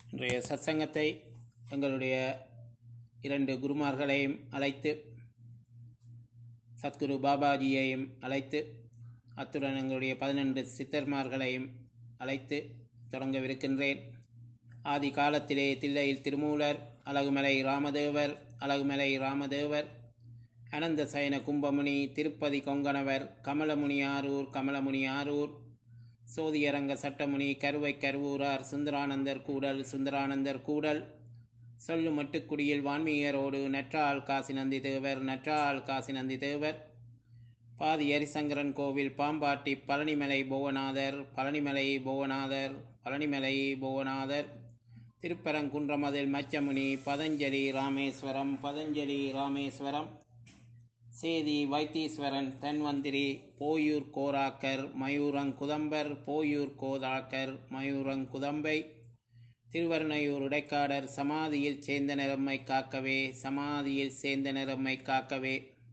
இன்றைய சத்சங்கத்தை எங்களுடைய இரண்டு குருமார்களையும் அழைத்து சத்குரு பாபாஜியையும் அழைத்து அத்துடன் எங்களுடைய பதினெண்டு சித்தர்மார்களையும் அழைத்து தொடங்கவிருக்கின்றேன் ஆதி காலத்திலே தில்லையில் திருமூலர் அழகுமலை ராமதேவர் அழகுமலை ராமதேவர் அனந்த சயன கும்பமுனி திருப்பதி கொங்கணவர் கமலமுனி ஆரூர் கமலமுனி ஆரூர் சோதியரங்க சட்டமுனி கருவை கருவூரார் சுந்தரானந்தர் கூடல் சுந்தரானந்தர் கூடல் சொல்லு மட்டுக்குடியில் வான்மீகரோடு நற்றாள் காசி நந்தி தேவர் நற்றாள் காசி நந்தி தேவர் பாதி ஹரிசங்கரன் கோவில் பாம்பாட்டி பழனிமலை புவனாதர் பழனிமலை புவனாதர் பழனிமலை புவனாதர் திருப்பரங்குன்றமதில் மச்சமுனி பதஞ்சலி ராமேஸ்வரம் பதஞ்சலி ராமேஸ்வரம் சேதி வைத்தீஸ்வரன் தன்வந்திரி போயூர் கோராக்கர் மயூரங்குதம்பர் போயூர் கோதாக்கர் மயூரங்குதம்பை திருவர்ணையூர் இடைக்காடர் சமாதியில் சேர்ந்த நிறம்மை காக்கவே சமாதியில் சேர்ந்த நிறம்மை காக்கவே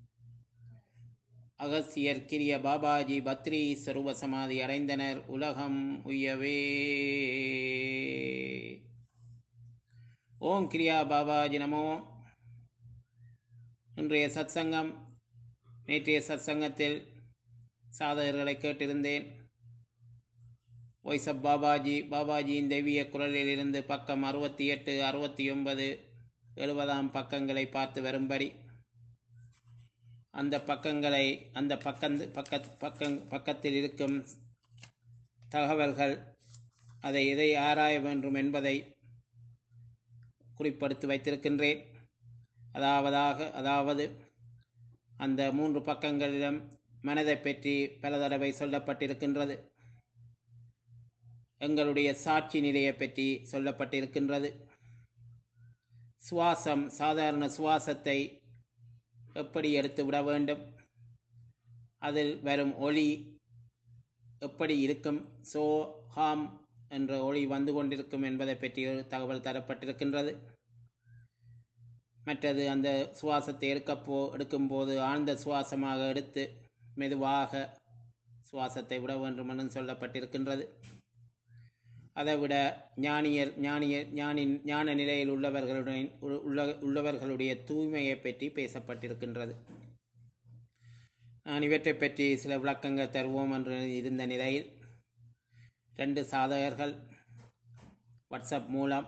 அகசியர் கிரிய பாபாஜி பத்ரி சருவ சமாதி அடைந்தனர் உலகம் உய்யவே ஓம் கிரியா பாபாஜி நமோ இன்றைய சத்சங்கம் நேற்றைய சத்சங்கத்தில் சாதகர்களை கேட்டிருந்தேன் ஒய்சப் பாபாஜி பாபாஜியின் தெய்வீக குரலில் இருந்து பக்கம் அறுபத்தி எட்டு அறுபத்தி ஒன்பது எழுபதாம் பக்கங்களை பார்த்து வரும்படி அந்த பக்கங்களை அந்த பக்கம் பக்க பக்கம் பக்கத்தில் இருக்கும் தகவல்கள் அதை எதை ஆராய வேண்டும் என்பதை குறிப்படுத்தி வைத்திருக்கின்றேன் அதாவதாக அதாவது அந்த மூன்று பக்கங்களிலும் மனதை பற்றி பல தடவை சொல்லப்பட்டிருக்கின்றது எங்களுடைய சாட்சி நிலையை பற்றி சொல்லப்பட்டிருக்கின்றது சுவாசம் சாதாரண சுவாசத்தை எப்படி எடுத்து விட வேண்டும் அதில் வரும் ஒளி எப்படி இருக்கும் சோ ஹாம் என்ற ஒளி வந்து கொண்டிருக்கும் என்பதை பற்றி ஒரு தகவல் தரப்பட்டிருக்கின்றது மற்றது அந்த சுவாசத்தை எடுக்கப்போ எடுக்கும்போது ஆழ்ந்த சுவாசமாக எடுத்து மெதுவாக சுவாசத்தை விட வேண்டும் என்று சொல்லப்பட்டிருக்கின்றது அதை விட ஞானியர் ஞானியர் ஞானி ஞான நிலையில் உள்ளவர்களுடன் உள்ள உள்ளவர்களுடைய தூய்மையை பற்றி பேசப்பட்டிருக்கின்றது நான் இவற்றை பற்றி சில விளக்கங்கள் தருவோம் என்று இருந்த நிலையில் ரெண்டு சாதகர்கள் வாட்ஸ்அப் மூலம்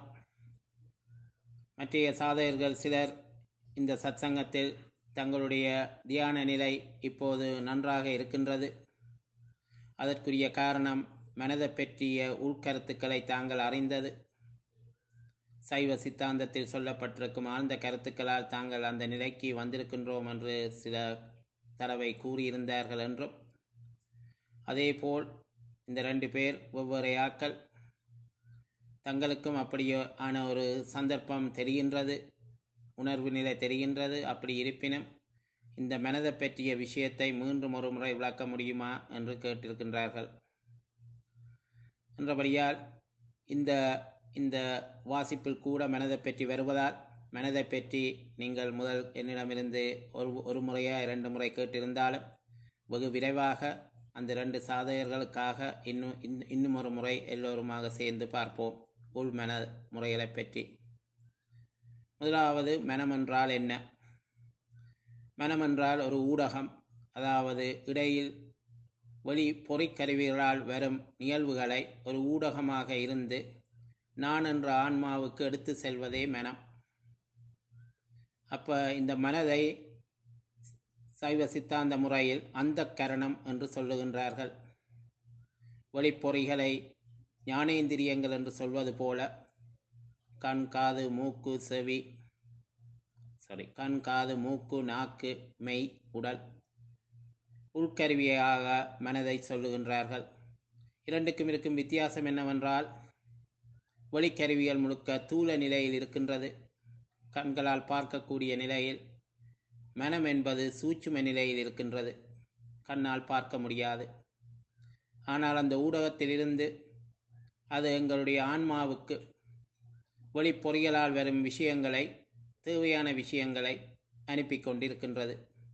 மற்றைய சாதகர்கள் சிலர் இந்த சத்சங்கத்தில் தங்களுடைய தியான நிலை இப்போது நன்றாக இருக்கின்றது அதற்குரிய காரணம் மனதை பற்றிய உள்கருத்துக்களை தாங்கள் அறிந்தது சைவ சித்தாந்தத்தில் சொல்லப்பட்டிருக்கும் ஆழ்ந்த கருத்துக்களால் தாங்கள் அந்த நிலைக்கு வந்திருக்கின்றோம் என்று சில தடவை கூறியிருந்தார்கள் என்றும் அதேபோல் இந்த ரெண்டு பேர் ஒவ்வொரு ஆக்கள் தங்களுக்கும் அப்படியே ஆன ஒரு சந்தர்ப்பம் தெரிகின்றது உணர்வு நிலை தெரிகின்றது அப்படி இருப்பினும் இந்த மனதை பற்றிய விஷயத்தை மீண்டும் ஒரு முறை விளக்க முடியுமா என்று கேட்டிருக்கின்றார்கள் என்றபடியால் இந்த இந்த வாசிப்பில் கூட மனதை பற்றி வருவதால் மனதை பற்றி நீங்கள் முதல் என்னிடமிருந்து ஒரு ஒரு முறையா இரண்டு முறை கேட்டிருந்தாலும் வெகு விரைவாக அந்த ரெண்டு சாதகர்களுக்காக இன்னும் இன்னும் ஒரு முறை எல்லோருமாக சேர்ந்து பார்ப்போம் உள் மன முறைகளை பற்றி முதலாவது மனம் என்றால் என்ன மனம் என்றால் ஒரு ஊடகம் அதாவது இடையில் ஒளி பொறிக்கருவிகளால் வரும் நிகழ்வுகளை ஒரு ஊடகமாக இருந்து நான் என்ற ஆன்மாவுக்கு எடுத்து செல்வதே மனம் அப்போ இந்த மனதை சைவ சித்தாந்த முறையில் அந்த கரணம் என்று சொல்லுகின்றார்கள் ஒளிப்பொறிகளை ஞானேந்திரியங்கள் என்று சொல்வது போல கண் காது மூக்கு செவி சாரி கண் காது மூக்கு நாக்கு மெய் உடல் உள்கருவியாக மனதை சொல்லுகின்றார்கள் இரண்டுக்கும் இருக்கும் வித்தியாசம் என்னவென்றால் ஒளிக்கருவிகள் முழுக்க தூள நிலையில் இருக்கின்றது கண்களால் பார்க்கக்கூடிய நிலையில் மனம் என்பது சூட்சும நிலையில் இருக்கின்றது கண்ணால் பார்க்க முடியாது ஆனால் அந்த ஊடகத்திலிருந்து அது எங்களுடைய ஆன்மாவுக்கு ஒளி பொறிகளால் வரும் விஷயங்களை தேவையான விஷயங்களை அனுப்பி கொண்டிருக்கின்றது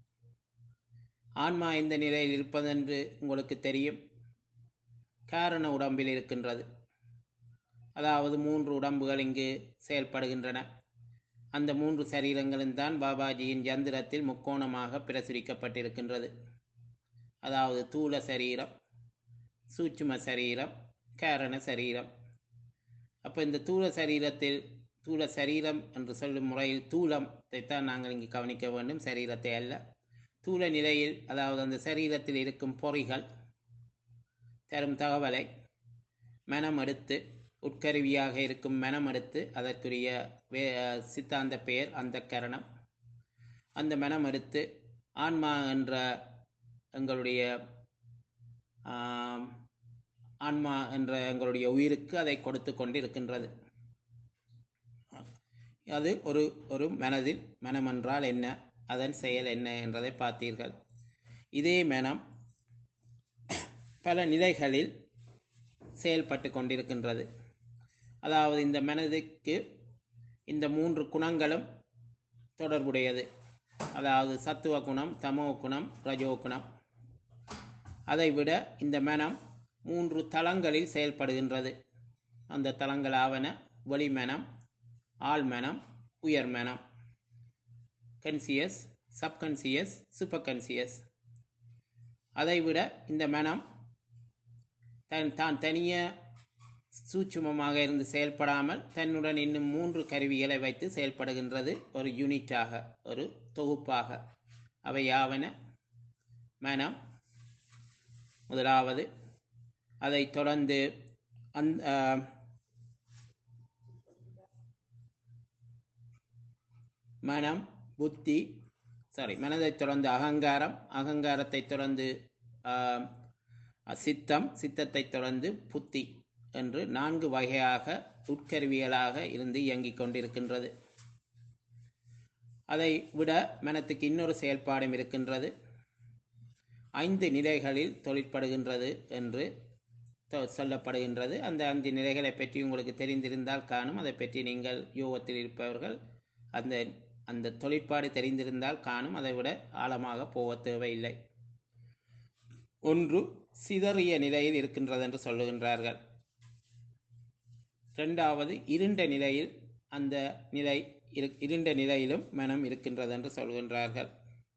ஆன்மா இந்த நிலையில் இருப்பதென்று உங்களுக்கு தெரியும் காரண உடம்பில் இருக்கின்றது அதாவது மூன்று உடம்புகள் இங்கு செயல்படுகின்றன அந்த மூன்று சரீரங்களும் தான் பாபாஜியின் யந்திரத்தில் முக்கோணமாக பிரசுரிக்கப்பட்டிருக்கின்றது அதாவது தூல சரீரம் சூட்சும சரீரம் காரண சரீரம் அப்போ இந்த தூல சரீரத்தில் தூல சரீரம் என்று சொல்லும் முறையில் தூலத்தைத்தான் நாங்கள் இங்கு கவனிக்க வேண்டும் சரீரத்தை அல்ல தூல நிலையில் அதாவது அந்த சரீரத்தில் இருக்கும் பொறிகள் தரும் தகவலை மனம் எடுத்து உட்கருவியாக இருக்கும் மனம் எடுத்து அதற்குரிய வே சித்தாந்த பெயர் அந்த கரணம் அந்த மனம் எடுத்து ஆன்மா என்ற எங்களுடைய ஆம், ஆன்மா என்ற எங்களுடைய உயிருக்கு அதை கொடுத்து கொண்டு இருக்கின்றது அது ஒரு ஒரு மனதில் மனம் என்றால் என்ன அதன் செயல் என்ன என்றதை பார்த்தீர்கள் இதே மனம் பல நிலைகளில் செயல்பட்டு கொண்டிருக்கின்றது அதாவது இந்த மனதுக்கு இந்த மூன்று குணங்களும் தொடர்புடையது அதாவது சத்துவ குணம் தமோ குணம் ரஜோ குணம் அதைவிட இந்த மனம் மூன்று தளங்களில் செயல்படுகின்றது அந்த தளங்களாவன வெளிமனம் ஆழ்மனம் உயர்மனம் கன்சியஸ் சப்கன்சியஸ் சூப்பர் கன்சியஸ் அதைவிட இந்த மனம் தன் தான் தனிய சூட்சுமமாக இருந்து செயல்படாமல் தன்னுடன் இன்னும் மூன்று கருவிகளை வைத்து செயல்படுகின்றது ஒரு யூனிட்டாக ஒரு தொகுப்பாக அவை யாவன மனம் முதலாவது அதைத் தொடர்ந்து அந்த மனம் புத்தி சாரி மனதைத் தொடர்ந்து அகங்காரம் அகங்காரத்தைத் தொடர்ந்து ஆம், சித்தம் சித்தத்தைத் தொடர்ந்து புத்தி என்று நான்கு வகையாக உட்கருவியலாக இருந்து இயங்கிக் கொண்டிருக்கின்றது அதை விட மனத்துக்கு இன்னொரு செயல்பாடும் இருக்கின்றது ஐந்து நிலைகளில் தொழிற்படுகின்றது என்று தொ- சொல்லப்படுகின்றது அந்த ஐந்து நிலைகளை பற்றி உங்களுக்கு தெரிந்திருந்தால் காணும் அதை பற்றி நீங்கள் யோகத்தில் இருப்பவர்கள் அந்த அந்த தொழிற்பாடு தெரிந்திருந்தால் காணும் அதை விட ஆழமாக போக தேவையில்லை ஒன்று சிதறிய நிலையில் இருக்கின்றது என்று சொல்லுகின்றார்கள் இரண்டாவது இருண்ட நிலையில் அந்த நிலை இரு- இருண்ட நிலையிலும் மனம் இருக்கின்றது என்று சொல்கின்றார்கள்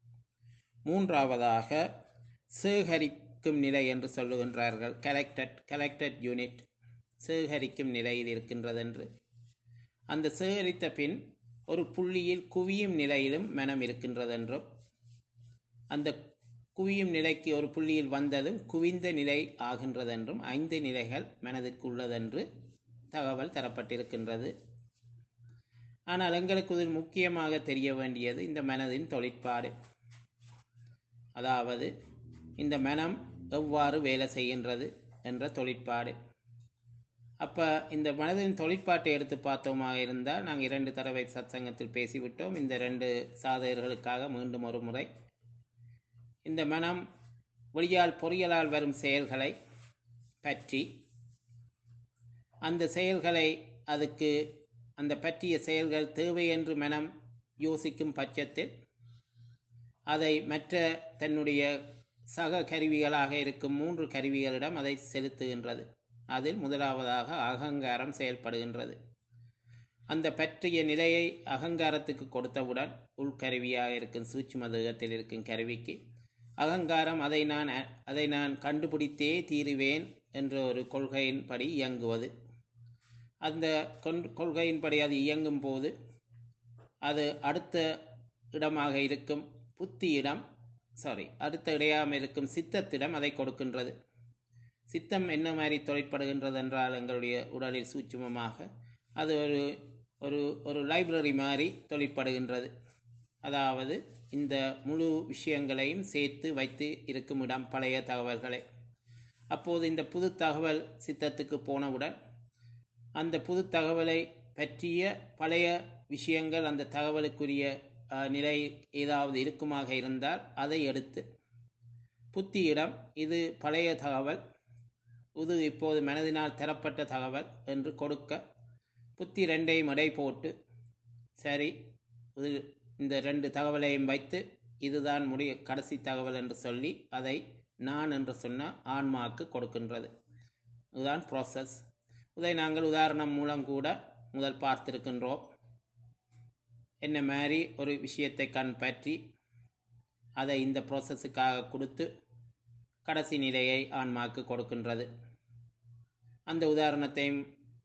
மூன்றாவதாக சேகரிக்கும் நிலை என்று சொல்லுகின்றார்கள் கலெக்டட் கலெக்டட் யூனிட் சேகரிக்கும் நிலையில் இருக்கின்றது என்று அந்த சேகரித்த பின் ஒரு புள்ளியில் குவியும் நிலையிலும் மனம் இருக்கின்றது என்றும் அந்த குவியும் நிலைக்கு ஒரு புள்ளியில் வந்ததும் குவிந்த நிலை ஆகின்றது என்றும் ஐந்து நிலைகள் மனதிற்கு உள்ளதென்று தகவல் தரப்பட்டிருக்கின்றது ஆனால் எங்களுக்கு இதில் முக்கியமாக தெரிய வேண்டியது இந்த மனதின் தொழிற்பாடு அதாவது இந்த மனம் எவ்வாறு வேலை செய்கின்றது என்ற தொழிற்பாடு அப்போ இந்த மனதின் தொழிற்பாட்டை எடுத்து பார்த்தோமாக இருந்தால் நாங்கள் இரண்டு தடவை சத்சங்கத்தில் பேசிவிட்டோம் இந்த ரெண்டு சாதகர்களுக்காக மீண்டும் ஒரு முறை இந்த மனம் ஒளியால் பொறியலால் வரும் செயல்களை பற்றி அந்த செயல்களை அதுக்கு அந்த பற்றிய செயல்கள் தேவை என்று மனம் யோசிக்கும் பட்சத்தில் அதை மற்ற தன்னுடைய சக கருவிகளாக இருக்கும் மூன்று கருவிகளிடம் அதை செலுத்துகின்றது அதில் முதலாவதாக அகங்காரம் செயல்படுகின்றது அந்த பற்றிய நிலையை அகங்காரத்துக்கு கொடுத்தவுடன் உள்கருவியாக இருக்கும் சூட்சும தேகத்தில் இருக்கும் கருவிக்கு அகங்காரம் அதை நான் அ- அதை நான் கண்டுபிடித்தே தீருவேன் என்ற ஒரு கொள்கையின்படி இயங்குவது அந்த கொண்- கொள்கையின்படி அது இயங்கும் போது அது அடுத்த இடமாக இருக்கும் புத்தியிடம் சாரி அடுத்த இடையாமல் இருக்கும் சித்தத்திடம் அதை கொடுக்கின்றது சித்தம் என்ன மாதிரி தொழிற்படுகின்றது என்றால் எங்களுடைய உடலில் சூட்சுமமாக அது ஒரு ஒரு ஒரு லைப்ரரி மாதிரி தொழிற்படுகின்றது அதாவது இந்த முழு விஷயங்களையும் சேர்த்து வைத்து இருக்கும் இடம் பழைய தகவல்களை அப்போது இந்த புது தகவல் சித்தத்துக்கு போனவுடன் அந்த புது தகவலை பற்றிய பழைய விஷயங்கள் அந்த தகவலுக்குரிய அஹ், நிலை ஏதாவது இருக்குமாக இருந்தால் அதை எடுத்து புத்தியிடம் இது பழைய தகவல் இது இப்போது மனதினால் தரப்பட்ட தகவல் என்று கொடுக்க புத்தி ரெண்டையும் எடை போட்டு சரி இது இந்த ரெண்டு தகவலையும் வைத்து இதுதான் முடிய கடைசி தகவல் என்று சொல்லி அதை நான் என்று சொன்ன ஆன்மாவுக்கு கொடுக்கின்றது இதுதான் ப்ராசஸ் இதை நாங்கள் உதாரணம் மூலம் கூட முதல் பார்த்திருக்கின்றோம் என்ன மாதிரி ஒரு விஷயத்தை கண் பற்றி அதை இந்த ப்ரோசஸுக்காக கொடுத்து கடைசி நிலையை ஆன்மாக்கு கொடுக்கின்றது அந்த உதாரணத்தையும்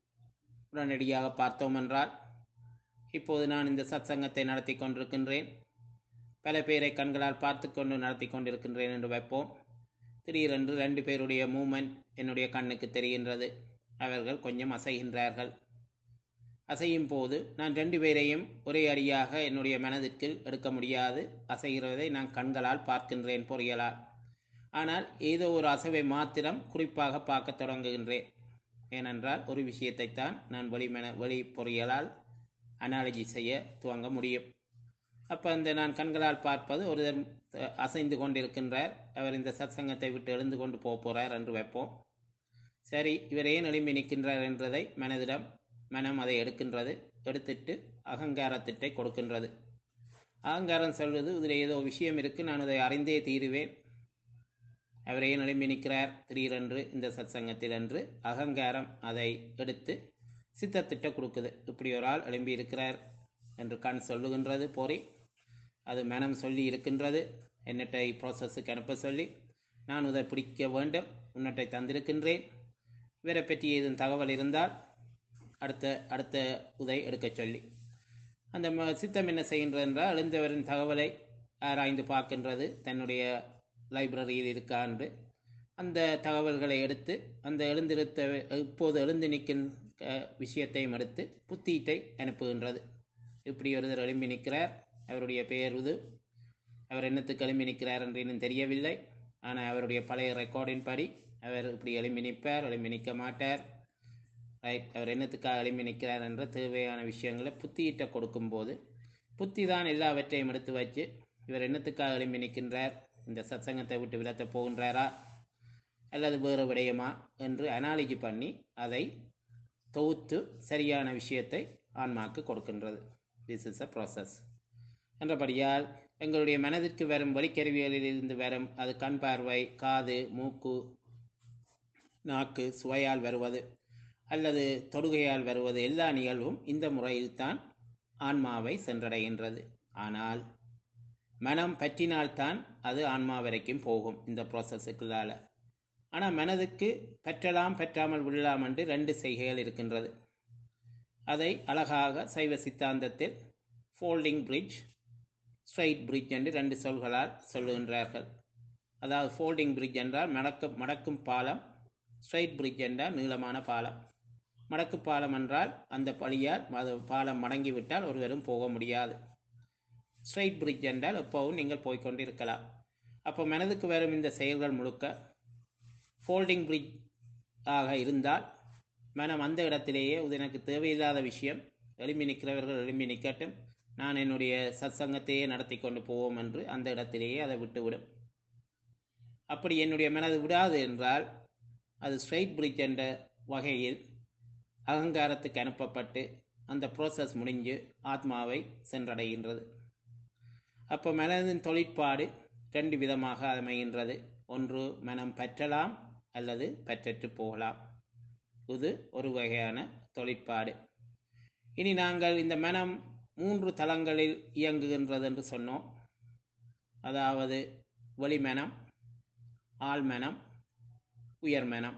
உடனடியாக பார்த்தோம் என்றால் இப்போது நான் இந்த சத்சங்கத்தை நடத்தி கொண்டிருக்கின்றேன் பல பேரை கண்களால் பார்த்து கொண்டு நடத்தி கொண்டிருக்கின்றேன் என்று வைப்போம் திடீரென்று ரெண்டு பேருடைய மூமெண்ட் என்னுடைய கண்ணுக்கு தெரிகின்றது அவர்கள் கொஞ்சம் அசைகின்றார்கள் அசையும் போது நான் ரெண்டு பேரையும் ஒரே அடியாக என்னுடைய மனதிற்கு எடுக்க முடியாது அசைகிறதை நான் கண்களால் பார்க்கின்றேன் பொறியலால் ஆனால் ஏதோ ஒரு அசைவை மாத்திரம் குறிப்பாக பார்க்க தொடங்குகின்றேன் ஏனென்றால் ஒரு விஷயத்தைத்தான் நான் வெளிமன வெளி பொறியலால் அனாலஜி செய்ய துவங்க முடியும் அப்போ அந்த நான் கண்களால் பார்ப்பது ஒரு அசைந்து கொண்டிருக்கின்றார் அவர் இந்த சத்சங்கத்தை விட்டு எழுந்து கொண்டு போக போகிறார் என்று வைப்போம் சரி இவர் ஏன் எழும்பி நிற்கின்றார் என்றதை மனதிடம் மனம் அதை எடுக்கின்றது எடுத்துட்டு அகங்காரத்திட்டை கொடுக்கின்றது அகங்காரம் சொல்வது இதில் ஏதோ விஷயம் இருக்குது நான் இதை அறிந்தே தீருவேன் அவர் ஏன் எழும்பி நிற்கிறார் திடீரென்று இந்த சத்சங்கத்தில் என்று அகங்காரம் அதை எடுத்து சித்தத்திட்ட கொடுக்குது இப்படி ஒரு ஆள் எழும்பி இருக்கிறார் என்று கண் சொல்லுகின்றது போரி அது மனம் சொல்லி இருக்கின்றது என்னட்டை ப்ராசஸுக்கு அனுப்ப சொல்லி நான் இதை பிடிக்க வேண்டும் உன்னட்டை தந்திருக்கின்றேன் இவரை பற்றி ஏதும் தகவல் இருந்தால் அடுத்த அடுத்த உதை எடுக்க சொல்லி அந்த ம- சித்தம் என்ன செய்கின்றது என்றால் எழுந்தவரின் தகவலை ஆராய்ந்து பார்க்கின்றது தன்னுடைய லைப்ரரியில் இருக்கா என்று அந்த தகவல்களை எடுத்து அந்த எழுந்திருத்த இப்போது எழுந்து நிற்கும் அஹ், விஷயத்தையும் எடுத்து புத்தீட்டை அனுப்புகின்றது இப்படி ஒருத்தர் எழும்பி நிற்கிறார் அவருடைய பெயர் இது அவர் என்னத்துக்கு எழும்பி நிற்கிறார் என்று இன்னும் தெரியவில்லை ஆனால் அவருடைய பழைய ரெக்கார்டின் படி அவர் இப்படி எழும்பி நிற்பார் எழும்பி நிற்க மாட்டார் ரைட் அவர் என்னத்துக்காக எழும்பி நிற்கிறார் என்ற தேவையான விஷயங்களை புத்தியிட்ட கொடுக்கும்போது புத்தி தான் எல்லாவற்றையும் எடுத்து வச்சு இவர் என்னத்துக்காக எழும்பி நிற்கின்றார் இந்த சத்சங்கத்தை விட்டு விலத்த போகின்றாரா அல்லது வேறு விடயமா என்று அனாலிஜி பண்ணி அதை தொகுத்து சரியான விஷயத்தை ஆன்மாக்கு கொடுக்கின்றது திஸ் இஸ் அ ப்ராசஸ் என்றபடியால் எங்களுடைய மனதிற்கு வரும் வழிக்கருவியலில் இருந்து வரும் அது கண் பார்வை காது மூக்கு நாக்கு சுவையால் வருவது அல்லது தொடுகையால் வருவது எல்லா நிகழ்வும் இந்த முறையில்தான் ஆன்மாவை சென்றடைகின்றது ஆனால் மனம் பற்றினால்தான் அது ஆன்மா வரைக்கும் போகும் இந்த ப்ராசஸுக்குள்ளால ஆனால் மனதுக்கு பற்றலாம் பற்றாமல் விடலாம் என்று ரெண்டு செய்கைகள் இருக்கின்றது அதை அழகாக சைவ சித்தாந்தத்தில் ஃபோல்டிங் பிரிட்ஜ் ஸ்ட்ரைட் பிரிட்ஜ் என்று ரெண்டு சொல்களால் சொல்லுகின்றார்கள் அதாவது ஃபோல்டிங் பிரிட்ஜ் என்றால் மடக்கு மடக்கும் பாலம் ஸ்ட்ரைட் பிரிட்ஜ் என்றால் நீளமான பாலம் மடக்கு பாலம் என்றால் அந்த வழியால் அது பாலம் மடங்கிவிட்டால் ஒருவரும் போக முடியாது ஸ்ட்ரைட் பிரிட்ஜ் என்றால் எப்போவும் நீங்கள் போய்க்கொண்டிருக்கலாம் அப்போ மனதுக்கு வரும் இந்த செயல்கள் முழுக்க ஃபோல்டிங் பிரிட்ஜ் ஆக இருந்தால் மனம் அந்த இடத்திலேயே இது எனக்கு தேவையில்லாத விஷயம் எழும்பி நிற்கிறவர்கள் எழும்பி நிற்கட்டும் நான் என்னுடைய சத்சங்கத்தையே நடத்தி கொண்டு போவோம் என்று அந்த இடத்திலேயே அதை விட்டுவிடும் அப்படி என்னுடைய மனது விடாது என்றால் அது ஸ்ட்ரைட் பிரிட்ஜ் என்ற வகையில் அகங்காரத்துக்கு அனுப்பப்பட்டு அந்த ப்ரோசஸ் முடிஞ்சு ஆத்மாவை சென்றடைகின்றது அப்போ மனதின் தொழிற்பாடு ரெண்டு விதமாக அமைகின்றது ஒன்று மனம் பற்றலாம் அல்லது பற்றற்று போகலாம் இது ஒரு வகையான தொழிற்பாடு இனி நாங்கள் இந்த மனம் மூன்று தளங்களில் இயங்குகின்றது என்று சொன்னோம் அதாவது வெளிமனம் ஆழ்மனம் உயர்மனம்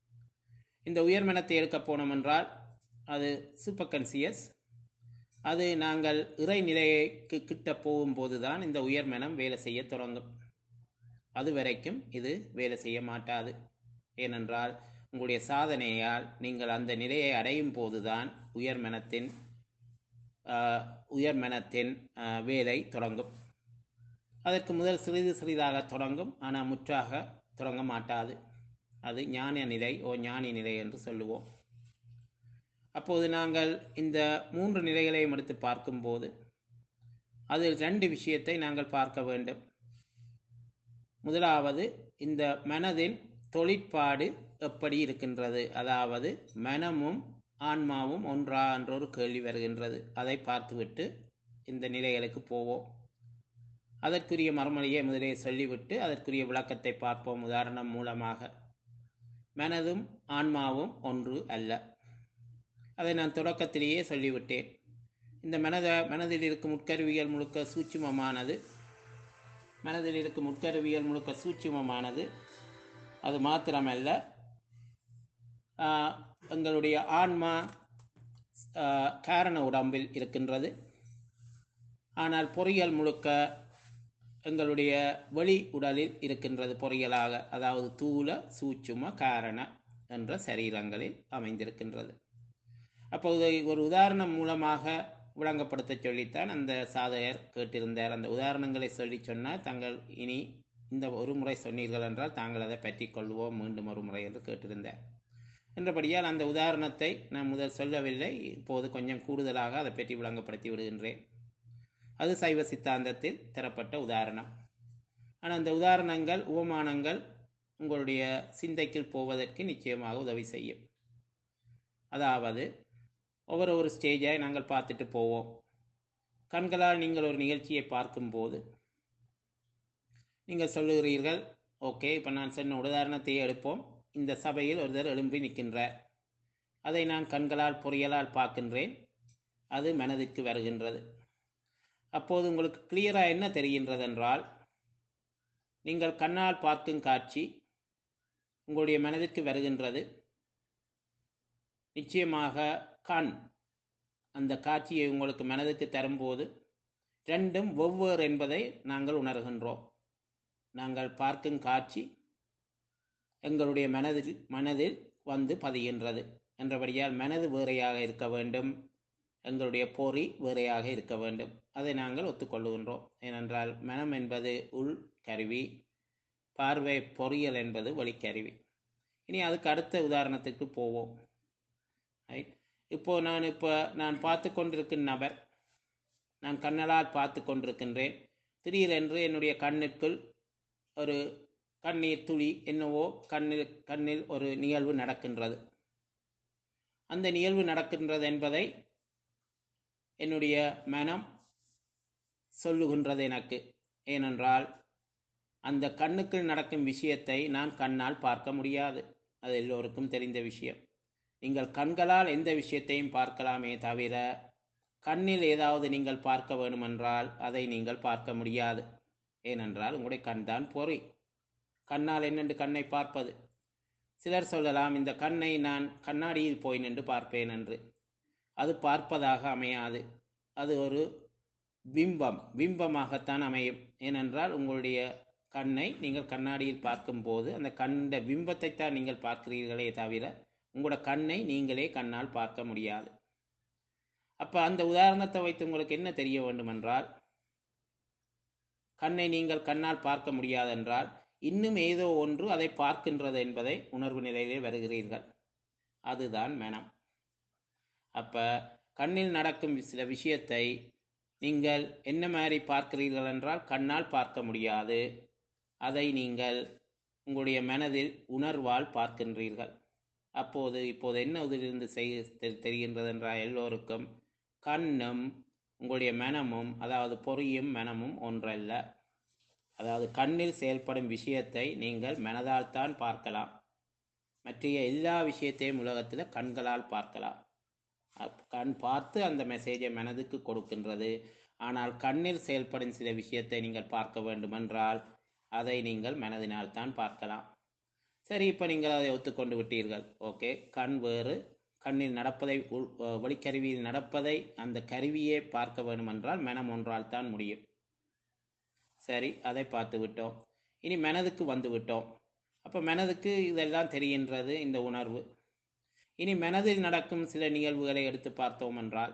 இந்த உயர்மனத்தை எடுக்க போனோம் என்றால் அது சூப்பர் கன்சியஸ் அது நாங்கள் இறை நிலைக்கு கிட்ட போகும்போது தான் இந்த உயர்மனம் வேலை செய்ய தொடங்கும் அது வரைக்கும் இது வேலை செய்ய மாட்டாது ஏனென்றால் உங்களுடைய சாதனையால் நீங்கள் அந்த நிலையை அடையும் போதுதான் உயர்மனத்தின் ஆஹ், உயர்மனத்தின் ஆஹ், வேலை தொடங்கும் அதற்கு முதல் சிறிது சிறிதாக தொடங்கும் ஆனால் முற்றாக தொடங்க மாட்டாது அது ஞான நிலை ஓ ஞானி நிலை என்று சொல்லுவோம் அப்போது நாங்கள் இந்த மூன்று நிலைகளையும் எடுத்து பார்க்கும்போது அதில் ரெண்டு விஷயத்தை நாங்கள் பார்க்க வேண்டும் முதலாவது இந்த மனதின் தொழிற்பாடு எப்படி இருக்கின்றது அதாவது மனமும் ஆன்மாவும் ஒன்றா என்ற ஒரு கேள்வி வருகின்றது அதை பார்த்துவிட்டு இந்த நிலைகளுக்கு போவோம் அதற்குரிய மறுமொழியை முதலே சொல்லிவிட்டு அதற்குரிய விளக்கத்தை பார்ப்போம் உதாரணம் மூலமாக மனதும் ஆன்மாவும் ஒன்று அல்ல அதை நான் தொடக்கத்திலேயே சொல்லிவிட்டேன் இந்த மனத மனதில் இருக்கும் உட்கருவியல் முழுக்க சூட்சுமமானது மனதில் இருக்கும் உட்கருவியல் முழுக்க சூட்சுமமானது அது மாத்திரமல்ல ஆஹ், எங்களுடைய ஆன்மா ஆஹ், காரண உடம்பில் இருக்கின்றது ஆனால் பொறியியல் முழுக்க எங்களுடைய வெளி உடலில் இருக்கின்றது பொறியியலாக அதாவது தூல சூட்சும காரண என்ற சரீரங்களில் அமைந்திருக்கின்றது அப்போது ஒரு உதாரணம் மூலமாக விளங்கப்படுத்த சொல்லித்தான் அந்த சாதகர் கேட்டிருந்தார் அந்த உதாரணங்களை சொல்லி சொன்னால் தாங்கள் இனி இந்த ஒரு முறை சொன்னீர்கள் என்றால் தாங்கள் அதை பற்றி கொள்வோம் மீண்டும் ஒரு முறை என்று கேட்டிருந்தார் என்றபடியால் அந்த உதாரணத்தை நான் முதல் சொல்லவில்லை இப்போது கொஞ்சம் கூடுதலாக அதை பற்றி விளங்கப்படுத்தி விடுகின்றேன் அது சைவ சித்தாந்தத்தில் தரப்பட்ட உதாரணம் ஆனால் அந்த உதாரணங்கள் உபமானங்கள் உங்களுடைய சிந்தைக்குள் போவதற்கு நிச்சயமாக உதவி செய்யும் அதாவது ஒவ்வொரு ஒரு ஸ்டேஜை நாங்கள் பார்த்துட்டு போவோம் கண்களால் நீங்கள் ஒரு நிகழ்ச்சியை பார்க்கும்போது நீங்கள் சொல்லுகிறீர்கள் ஓகே இப்போ நான் சொன்ன உதாரணத்தையே எடுப்போம் இந்த சபையில் ஒருத்தர் எழும்பி நிற்கின்றார் அதை நான் கண்களால் பொறியலால் பார்க்கின்றேன் அது மனதிற்கு வருகின்றது அப்போது உங்களுக்கு கிளியராக என்ன தெரிகின்றது என்றால் நீங்கள் கண்ணால் பார்க்கும் காட்சி உங்களுடைய மனதிற்கு வருகின்றது நிச்சயமாக கண் அந்த காட்சியை உங்களுக்கு மனதுக்கு தரும்போது ரெண்டும் வெவ்வேறு என்பதை நாங்கள் உணர்கின்றோம் நாங்கள் பார்க்கும் காட்சி எங்களுடைய மனதில் மனதில் வந்து பதிகின்றது என்றபடியால் மனது வேறையாக இருக்க வேண்டும் எங்களுடைய பொறி வேறையாக இருக்க வேண்டும் அதை நாங்கள் ஒத்துக்கொள்ளுகின்றோம் ஏனென்றால் மனம் என்பது உள் கருவி பார்வை பொறியியல் என்பது வெளிக்கருவி இனி அதுக்கு அடுத்த உதாரணத்துக்கு போவோம் ரைட் இப்போ நான் இப்போ நான் பார்த்து கொண்டிருக்கும் நபர் நான் கண்ணலால் பார்த்து கொண்டிருக்கின்றேன் திடீரென்று என்னுடைய கண்ணுக்குள் ஒரு கண்ணீர் துளி என்னவோ கண்ணில் கண்ணில் ஒரு நிகழ்வு நடக்கின்றது அந்த நிகழ்வு நடக்கின்றது என்பதை என்னுடைய மனம் சொல்லுகின்றது எனக்கு ஏனென்றால் அந்த கண்ணுக்குள் நடக்கும் விஷயத்தை நான் கண்ணால் பார்க்க முடியாது அது எல்லோருக்கும் தெரிந்த விஷயம் நீங்கள் கண்களால் எந்த விஷயத்தையும் பார்க்கலாமே தவிர கண்ணில் ஏதாவது நீங்கள் பார்க்க வேண்டுமென்றால் அதை நீங்கள் பார்க்க முடியாது ஏனென்றால் உங்களுடைய கண் தான் பொறி கண்ணால் என்னென்று கண்ணை பார்ப்பது சிலர் சொல்லலாம் இந்த கண்ணை நான் கண்ணாடியில் போய் நின்று பார்ப்பேன் என்று அது பார்ப்பதாக அமையாது அது ஒரு பிம்பம் பிம்பமாகத்தான் அமையும் ஏனென்றால் உங்களுடைய கண்ணை நீங்கள் கண்ணாடியில் பார்க்கும்போது அந்த கண்ட பிம்பத்தை தான் நீங்கள் பார்க்கிறீர்களே தவிர உங்களோட கண்ணை நீங்களே கண்ணால் பார்க்க முடியாது அப்போ அந்த உதாரணத்தை வைத்து உங்களுக்கு என்ன தெரிய வேண்டுமென்றால் கண்ணை நீங்கள் கண்ணால் பார்க்க முடியாதென்றால் இன்னும் ஏதோ ஒன்று அதை பார்க்கின்றது என்பதை உணர்வு நிலையிலே வருகிறீர்கள் அதுதான் மனம் அப்ப கண்ணில் நடக்கும் சில விஷயத்தை நீங்கள் என்ன மாதிரி பார்க்கிறீர்கள் என்றால் கண்ணால் பார்க்க முடியாது அதை நீங்கள் உங்களுடைய மனதில் உணர்வால் பார்க்கின்றீர்கள் அப்போது இப்போது என்ன இதிலிருந்து செய் தெ- தெரிகின்றது என்றால் எல்லோருக்கும் கண்ணும் உங்களுடைய மனமும் அதாவது பொறியும் மனமும் ஒன்றல்ல அதாவது கண்ணில் செயல்படும் விஷயத்தை நீங்கள் மனதால் தான் பார்க்கலாம் மற்ற எல்லா விஷயத்தையும் உலகத்தில் கண்களால் பார்க்கலாம் அப்- கண் பார்த்து அந்த மெசேஜை மனதுக்கு கொடுக்கின்றது ஆனால் கண்ணில் செயல்படும் சில விஷயத்தை நீங்கள் பார்க்க வேண்டுமென்றால் அதை நீங்கள் மனதினால் தான் பார்க்கலாம் சரி இப்போ நீங்கள் அதை ஒத்துக்கொண்டு விட்டீர்கள் ஓகே கண் வேறு கண்ணில் நடப்பதை உள்- அஹ் வெளிக்கருவியில் நடப்பதை அந்த கருவியே பார்க்க வேண்டுமென்றால் மனம் ஒன்றால் தான் முடியும் சரி அதை பார்த்து விட்டோம் இனி மனதுக்கு வந்து விட்டோம் அப்போ மனதுக்கு இதெல்லாம் தெரிகின்றது இந்த உணர்வு இனி மனதில் நடக்கும் சில நிகழ்வுகளை எடுத்து பார்த்தோம் என்றால்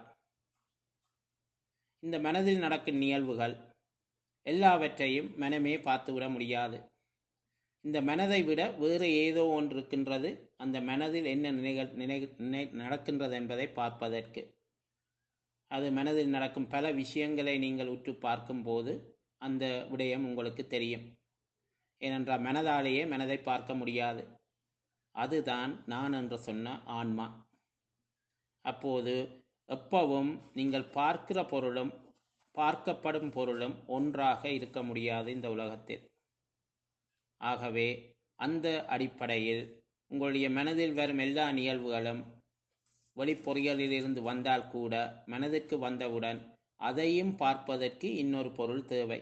இந்த மனதில் நடக்கும் நிகழ்வுகள் எல்லாவற்றையும் மனமே பார்த்துவிட முடியாது இந்த மனதை விட வேறு ஏதோ ஒன்று இருக்கின்றது அந்த மனதில் என்ன நினைகள் நினை நினை நடக்கின்றது என்பதை பார்ப்பதற்கு அது மனதில் நடக்கும் பல விஷயங்களை நீங்கள் உற்று பார்க்கும்போது அந்த விடயம் உங்களுக்கு தெரியும் ஏனென்றால் மனதாலேயே மனதை பார்க்க முடியாது அதுதான் நான் என்று சொன்ன ஆன்மா அப்போது எப்பவும் நீங்கள் பார்க்கிற பொருளும் பார்க்கப்படும் பொருளும் ஒன்றாக இருக்க முடியாது இந்த உலகத்தில் ஆகவே அந்த அடிப்படையில் உங்களுடைய மனதில் வரும் எல்லா நிகழ்வுகளும் வெளிப்பொறிகளிலிருந்து வந்தால் கூட மனதிற்கு வந்தவுடன் அதையும் பார்ப்பதற்கு இன்னொரு பொருள் தேவை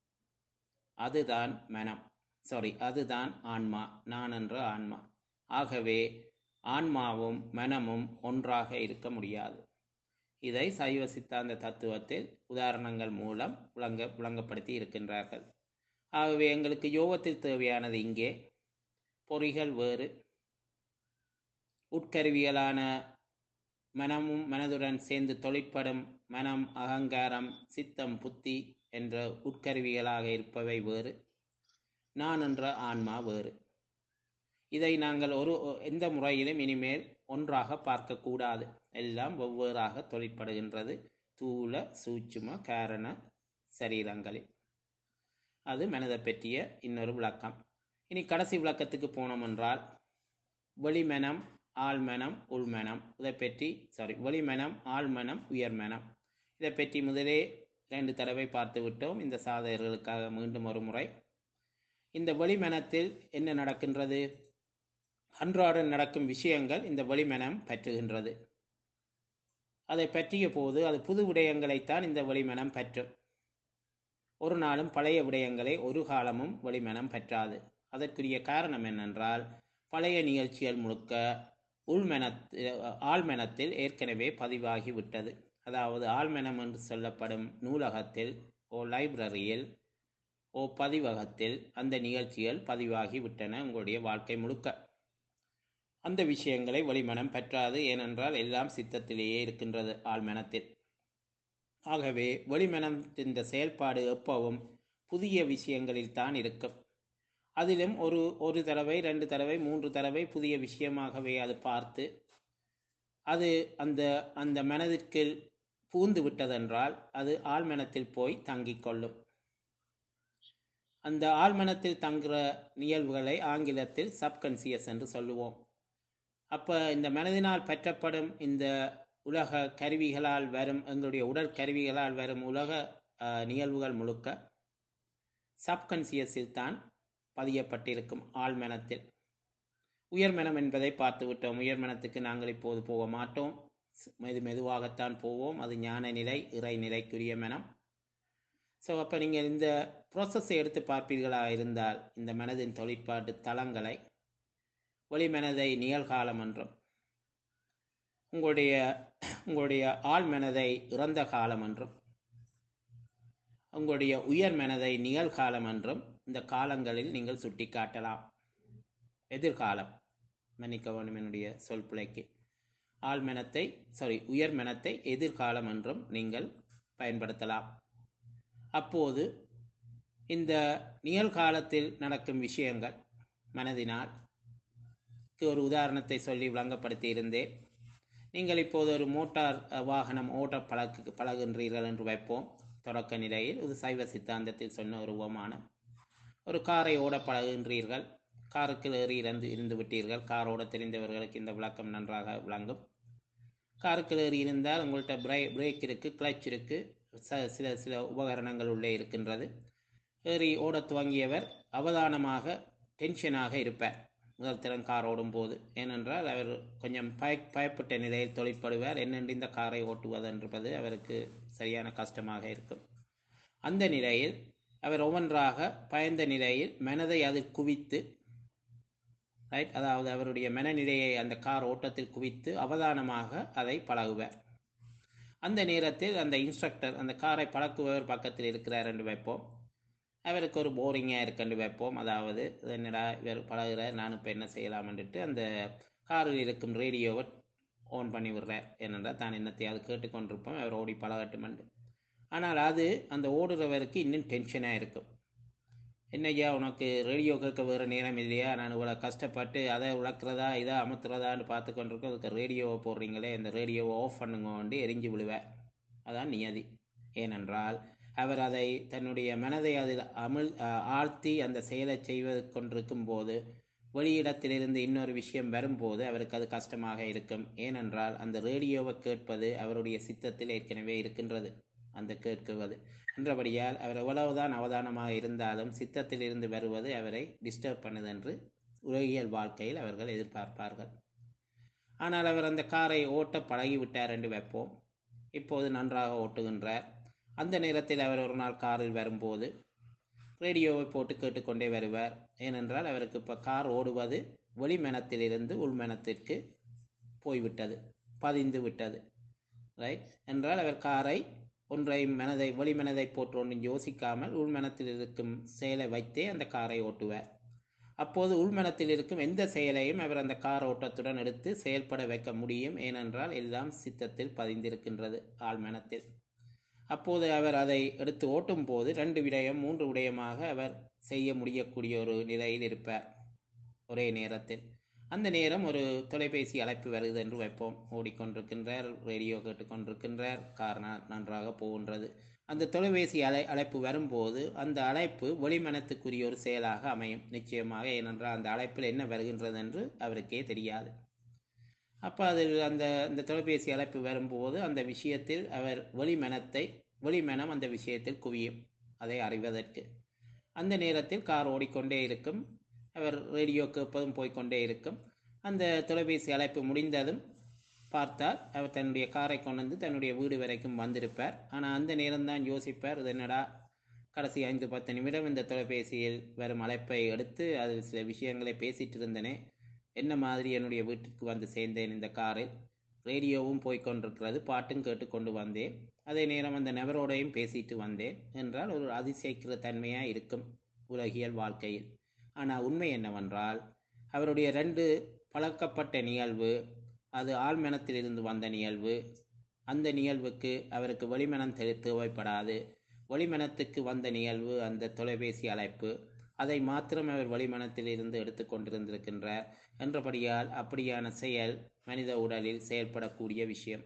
அதுதான் மனம் சாரி அதுதான் ஆன்மா நான் என்ற ஆன்மா ஆகவே ஆன்மாவும் மனமும் ஒன்றாக இருக்க முடியாது இதை சைவ சித்தாந்த தத்துவத்தில் உதாரணங்கள் மூலம் விளங்க விளங்கப்படுத்தி இருக்கின்றார்கள் ஆகவே எங்களுக்கு யோகத்தில் தேவையானது இங்கே பொறிகள் வேறு உட்கருவிகளான மனமும் மனதுடன் சேர்ந்து தொழிற்படும் மனம் அகங்காரம் சித்தம் புத்தி என்ற உட்கருவிகளாக இருப்பவை வேறு நான் என்ற ஆன்மா வேறு இதை நாங்கள் ஒரு எந்த முறையிலும் இனிமேல் ஒன்றாக பார்க்கக்கூடாது எல்லாம் வெவ்வேறாக தொழிற்படுகின்றது தூள சூட்சும காரண சரீரங்களில் அது மனதை பற்றிய இன்னொரு விளக்கம் இனி கடைசி விளக்கத்துக்கு போனோம் என்றால் வெளிமனம் ஆழ்மனம் உள்மனம் இதை பற்றி சாரி வெளிமனம் ஆழ்மனம் உயர்மனம் இதை பற்றி முதலே ரெண்டு தடவை பார்த்து விட்டோம் இந்த சாதகர்களுக்காக மீண்டும் ஒரு முறை இந்த வெளிமனத்தில் என்ன நடக்கின்றது அன்றாட நடக்கும் விஷயங்கள் இந்த வெளிமனம் பற்றுகின்றது அதை பற்றிய போது அது புது விடயங்களைத்தான் இந்த வெளிமனம் பற்றும் ஒரு நாளும் பழைய விடயங்களை ஒரு காலமும் வெளிமனம் பற்றாது அதற்குரிய காரணம் என்னென்றால் பழைய நிகழ்ச்சிகள் முழுக்க உள்மனத்தில் ஆழ்மனத்தில் ஏற்கனவே பதிவாகி விட்டது அதாவது ஆழ்மனம் என்று சொல்லப்படும் நூலகத்தில் ஓ லைப்ரரியில் ஓ பதிவகத்தில் அந்த நிகழ்ச்சிகள் பதிவாகி விட்டன உங்களுடைய வாழ்க்கை முழுக்க அந்த விஷயங்களை வெளிமனம் பற்றாது ஏனென்றால் எல்லாம் சித்தத்திலேயே இருக்கின்றது ஆழ்மனத்தில் ஆகவே வெளிமனத்தின் செயல்பாடு எப்பவும் புதிய விஷயங்களில் தான் இருக்கும் அதிலும் ஒரு ஒரு தடவை ரெண்டு தடவை மூன்று தடவை புதிய விஷயமாகவே அது பார்த்து அது அந்த அந்த மனதிற்கு பூந்து விட்டதென்றால் அது ஆழ்மனத்தில் போய் தங்கிக் கொள்ளும் அந்த ஆழ்மனத்தில் தங்குற நிகழ்வுகளை ஆங்கிலத்தில் சப்கன்சியஸ் என்று சொல்லுவோம் அப்போ இந்த மனதினால் பற்றப்படும் இந்த உலக கருவிகளால் வரும் எங்களுடைய உடல் கருவிகளால் வரும் உலக நிகழ்வுகள் முழுக்க சப்கன்சியஸில் தான் பதியப்பட்டிருக்கும் ஆழ்மனத்தில் உயர்மனம் என்பதை பார்த்து விட்டோம் உயர்மனத்துக்கு நாங்கள் இப்போது போக மாட்டோம் மெது மெதுவாகத்தான் போவோம் அது ஞான நிலை இறை நிலைக்குரிய மனம் ஸோ அப்போ நீங்கள் இந்த ப்ராசஸை எடுத்து பார்ப்பீர்களாக இருந்தால் இந்த மனதின் தொழிற்பாட்டு தளங்களை வெளிமனதை நிகழ்காலம் என்றும் உங்களுடைய உங்களுடைய ஆழ் மனதை இறந்த காலம் என்றும் உங்களுடைய உயர் மனதை நிகழ்காலம் என்றும் இந்த காலங்களில் நீங்கள் சுட்டி காட்டலாம் எதிர்காலம் மன்னிக்கவும் என்னுடைய சொல் பிழைக்கு ஆழ்மனத்தை சாரி உயர் மனத்தை எதிர்காலம் என்றும் நீங்கள் பயன்படுத்தலாம் அப்போது இந்த நிகழ்காலத்தில் நடக்கும் விஷயங்கள் மனதினால் ஒரு உதாரணத்தை சொல்லி விளங்கப்படுத்தி இருந்தேன் நீங்கள் இப்போது ஒரு மோட்டார் வாகனம் ஓட்ட பழகு பழகுகின்றீர்கள் என்று வைப்போம் தொடக்க நிலையில் இது சைவ சித்தாந்தத்தில் சொன்ன ஒரு உபமானம் ஒரு காரை ஓட பழகுகின்றீர்கள் காருக்கு ஏறி இருந்து இருந்து விட்டீர்கள் கார் ஓட தெரிந்தவர்களுக்கு இந்த விளக்கம் நன்றாக விளங்கும் காருக்கு ஏறி இருந்தால் உங்கள்கிட்ட பிரே பிரேக் இருக்குது கிளச் இருக்குது சில சில உபகரணங்கள் உள்ளே இருக்கின்றது ஏறி ஓட துவங்கியவர் அவதானமாக டென்ஷனாக இருப்பார் முதல் திறன் கார் ஓடும் போது ஏனென்றால் அவர் கொஞ்சம் பய பயப்பட்ட நிலையில் தொழிற்படுவார் என்னென்று இந்த காரை ஓட்டுவது என்பது அவருக்கு சரியான கஷ்டமாக இருக்கும் அந்த நிலையில் அவர் ஒவ்வொன்றாக பயந்த நிலையில் மனதை அது குவித்து ரைட் அதாவது அவருடைய மனநிலையை அந்த கார் ஓட்டத்தில் குவித்து அவதானமாக அதை பழகுவார் அந்த நேரத்தில் அந்த இன்ஸ்ட்ரக்டர் அந்த காரை பழக்குபவர் பக்கத்தில் இருக்கிறார் என்று வைப்போம் அவருக்கு ஒரு போரிங்காக இருக்குன்னு வைப்போம் அதாவது என்னடா இவர் பழகுறார் நான் இப்போ என்ன செய்யலாம்ன்ட்டு அந்த காரில் இருக்கும் ரேடியோவை ஆன் பண்ணி விடுறார் ஏனென்றால் தான் என்னத்தையாவது கேட்டுக்கொண்டிருப்போம் அவர் ஓடி பழகட்டுமெண்டு ஆனால் அது அந்த ஓடுறவருக்கு இன்னும் டென்ஷனாக இருக்கும் என்னய்யா உனக்கு ரேடியோ கேட்க வேறு நேரம் இல்லையா நான் இவ்வளோ கஷ்டப்பட்டு அதை விளக்குறதா இதை அமுத்துறதான்னு பார்த்து கொண்டிருக்கோம் அதுக்கு ரேடியோவை போடுறீங்களே இந்த ரேடியோவை ஆஃப் பண்ணுங்கோண்டு எரிஞ்சு விழுவேன் அதான் நியதி ஏனென்றால் அவர் அதை தன்னுடைய மனதை அதில் அமிழ் ஆழ்த்தி அந்த செயலை செய்வது கொண்டிருக்கும் போது வெளியிடத்திலிருந்து இன்னொரு விஷயம் வரும்போது அவருக்கு அது கஷ்டமாக இருக்கும் ஏனென்றால் அந்த ரேடியோவை கேட்பது அவருடைய சித்தத்தில் ஏற்கனவே இருக்கின்றது அந்த கேட்குவது என்றபடியால் அவர் எவ்வளவுதான் அவதானமாக இருந்தாலும் சித்தத்தில் இருந்து வருவது அவரை டிஸ்டர்ப் பண்ணுது என்று உலகியல் வாழ்க்கையில் அவர்கள் எதிர்பார்ப்பார்கள் ஆனால் அவர் அந்த காரை ஓட்ட பழகிவிட்டார் என்று வைப்போம் இப்போது நன்றாக ஓட்டுகின்றார் அந்த நேரத்தில் அவர் ஒரு நாள் காரில் வரும்போது ரேடியோவை போட்டு கேட்டுக்கொண்டே வருவார் ஏனென்றால் அவருக்கு இப்போ கார் ஓடுவது வெளிமனத்திலிருந்து உள்மனத்திற்கு போய்விட்டது பதிந்து விட்டது ரைட் என்றால் அவர் காரை ஒன்றை மனதை வெளிமனதை போட்டு ஒன்றும் யோசிக்காமல் உள்மனத்தில் இருக்கும் செயலை வைத்தே அந்த காரை ஓட்டுவார் அப்போது உள்மனத்தில் இருக்கும் எந்த செயலையும் அவர் அந்த கார் ஓட்டத்துடன் எடுத்து செயல்பட வைக்க முடியும் ஏனென்றால் எல்லாம் சித்தத்தில் பதிந்திருக்கின்றது ஆழ்மனத்தில் அப்போது அவர் அதை எடுத்து ஓட்டும் போது ரெண்டு விடயம் மூன்று விடயமாக அவர் செய்ய முடியக்கூடிய ஒரு நிலையில் இருப்பார் ஒரே நேரத்தில் அந்த நேரம் ஒரு தொலைபேசி அழைப்பு வருது என்று வைப்போம் ஓடிக்கொண்டிருக்கின்றார் ரேடியோ கேட்டுக்கொண்டிருக்கின்றார் கார் ந- நன்றாக போகின்றது அந்த தொலைபேசி அழை அழைப்பு வரும்போது அந்த அழைப்பு வெளிமனத்துக்குரிய ஒரு செயலாக அமையும் நிச்சயமாக ஏனென்றால் அந்த அழைப்பில் என்ன வருகின்றது என்று அவருக்கே தெரியாது அப்போ அதில் அந்த அந்த தொலைபேசி அழைப்பு வரும்போது அந்த விஷயத்தில் அவர் வெளிமனத்தை வெளிமனம் அந்த விஷயத்தில் குவியும் அதை அறிவதற்கு அந்த நேரத்தில் கார் ஓடிக்கொண்டே இருக்கும் அவர் ரேடியோ கேட்பதும் போய்க்கொண்டே இருக்கும் அந்த தொலைபேசி அழைப்பு முடிந்ததும் பார்த்தால் அவர் தன்னுடைய காரை கொண்டு வந்து தன்னுடைய வீடு வரைக்கும் வந்திருப்பார் ஆனால் அந்த நேரம்தான் யோசிப்பார் இது என்னடா கடைசி ஐந்து பத்து நிமிடம் இந்த தொலைபேசியில் வரும் அழைப்பை எடுத்து அதில் சில விஷயங்களை பேசிட்டு இருந்தனே என்ன மாதிரி என்னுடைய வீட்டுக்கு வந்து சேர்ந்தேன் இந்த காரில் ரேடியோவும் போய் கொண்டிருக்கிறது பாட்டும் கேட்டுக்கொண்டு வந்தேன் அதே நேரம் அந்த நபரோடையும் பேசிட்டு வந்தேன் என்றால் ஒரு அதிசயிக்கிற தன்மையாக இருக்கும் உலகியல் வாழ்க்கையில் ஆனால் உண்மை என்னவென்றால் அவருடைய ரெண்டு பழக்கப்பட்ட நிகழ்வு அது ஆழ்மனத்திலிருந்து வந்த நிகழ்வு அந்த நிகழ்வுக்கு அவருக்கு வெளிமனம் தெ- தேவைப்படாது வெளிமனத்துக்கு வந்த நிகழ்வு அந்த தொலைபேசி அழைப்பு அதை மாத்திரம் அவர் வெளிமனத்தில் இருந்து எடுத்துக்கொண்டிருந்திருக்கின்றார் என்றபடியால் அப்படியான செயல் மனித உடலில் செயல்படக்கூடிய விஷயம்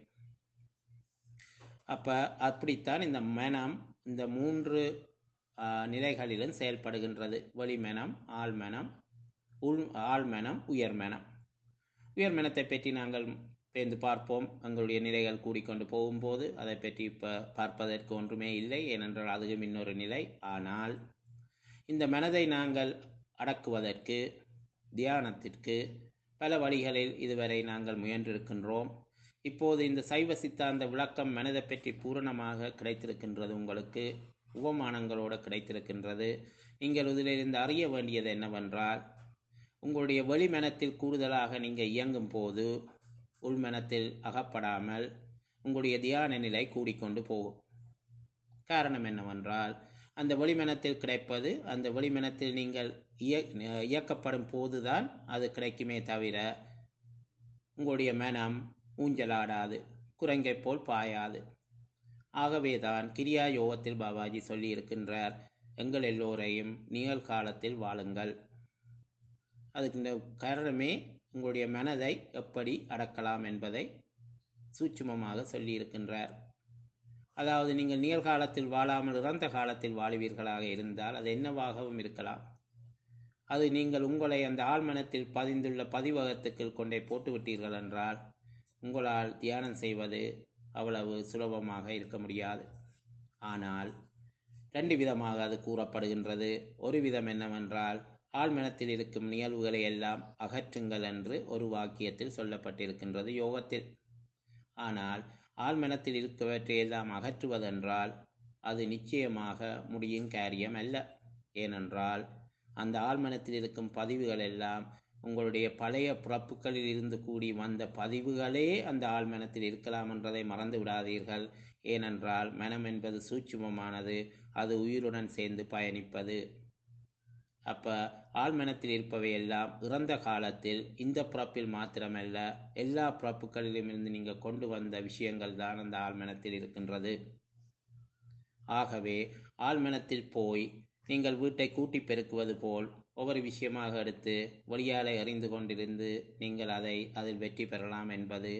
அப்ப அப்படித்தான் இந்த மனம் இந்த மூன்று ஆ, நிலைகளிலும் செயல்படுகின்றது வெளிமனம் ஆழ்மனம் உள் ஆழ்மனம் உயர்மனம் உயர்மனத்தை பற்றி நாங்கள் பேர்ந்து பார்ப்போம் எங்களுடைய நிலைகள் கூடிக்கொண்டு போகும்போது அதை பற்றி இப்போ பார்ப்பதற்கு ஒன்றுமே இல்லை ஏனென்றால் அதுவும் இன்னொரு நிலை ஆனால் இந்த மனதை நாங்கள் அடக்குவதற்கு தியானத்திற்கு பல வழிகளில் இதுவரை நாங்கள் முயன்றிருக்கின்றோம் இப்போது இந்த சைவ சித்தாந்த விளக்கம் மனதை பற்றி பூரணமாக கிடைத்திருக்கின்றது உங்களுக்கு உபமானங்களோடு கிடைத்திருக்கின்றது நீங்கள் இதிலிருந்து அறிய வேண்டியது என்னவென்றால் உங்களுடைய வெளிமனத்தில் கூடுதலாக நீங்கள் இயங்கும் போது உள்மனத்தில் அகப்படாமல் உங்களுடைய தியான நிலை கூடிக்கொண்டு போகும் காரணம் என்னவென்றால் அந்த வெளிமனத்தில் கிடைப்பது அந்த வெளிமனத்தில் நீங்கள் இய- இயக்கப்படும் போதுதான் அது கிடைக்குமே தவிர உங்களுடைய மனம் ஊஞ்சலாடாது குரங்கை போல் பாயாது ஆகவேதான் கிரியா யோகத்தில் பாபாஜி சொல்லி இருக்கின்றார் எங்கள் எல்லோரையும் நிகழ்காலத்தில் வாழுங்கள் அதுக்கு இந்த காரணமே உங்களுடைய மனதை எப்படி அடக்கலாம் என்பதை சூட்சுமமாக சொல்லி இருக்கின்றார் அதாவது நீங்கள் நிகழ்காலத்தில் வாழாமல் இறந்த காலத்தில் வாழுவீர்களாக இருந்தால் அது என்னவாகவும் இருக்கலாம் அது நீங்கள் உங்களை அந்த ஆழ்மனத்தில் பதிந்துள்ள பதிவகத்துக்குள் கொண்டே போட்டு விட்டீர்கள் என்றால் உங்களால் தியானம் செய்வது அவ்வளவு சுலபமாக இருக்க முடியாது ஆனால் ரெண்டு விதமாக அது கூறப்படுகின்றது ஒரு விதம் என்னவென்றால் ஆழ்மனத்தில் இருக்கும் நிகழ்வுகளை எல்லாம் அகற்றுங்கள் என்று ஒரு வாக்கியத்தில் சொல்லப்பட்டிருக்கின்றது யோகத்தில் ஆனால் ஆழ்மனத்தில் இருக்கவற்றை எல்லாம் அகற்றுவதென்றால் அது நிச்சயமாக முடியும் காரியம் அல்ல ஏனென்றால் அந்த ஆழ்மனத்தில் இருக்கும் பதிவுகள் எல்லாம் உங்களுடைய பழைய பிறப்புகளில் இருந்து கூடி வந்த பதிவுகளே அந்த ஆழ்மனத்தில் இருக்கலாம் என்றதை மறந்து விடாதீர்கள் ஏனென்றால் மனம் என்பது சூட்சுமமானது அது உயிருடன் சேர்ந்து பயணிப்பது அப்ப ஆழ்மனத்தில் இருப்பவை எல்லாம் இறந்த காலத்தில் இந்த பிறப்பில் மாத்திரமல்ல எல்லா பிறப்புகளிலும் இருந்து நீங்க கொண்டு வந்த விஷயங்கள் தான் அந்த ஆழ்மனத்தில் இருக்கின்றது ஆகவே ஆழ்மனத்தில் போய் நீங்கள் வீட்டை கூட்டி பெருக்குவது போல் ஒவ்வொரு விஷயமாக எடுத்து வழியாலை அறிந்து கொண்டிருந்து நீங்கள் அதை அதில் வெற்றி பெறலாம் என்பது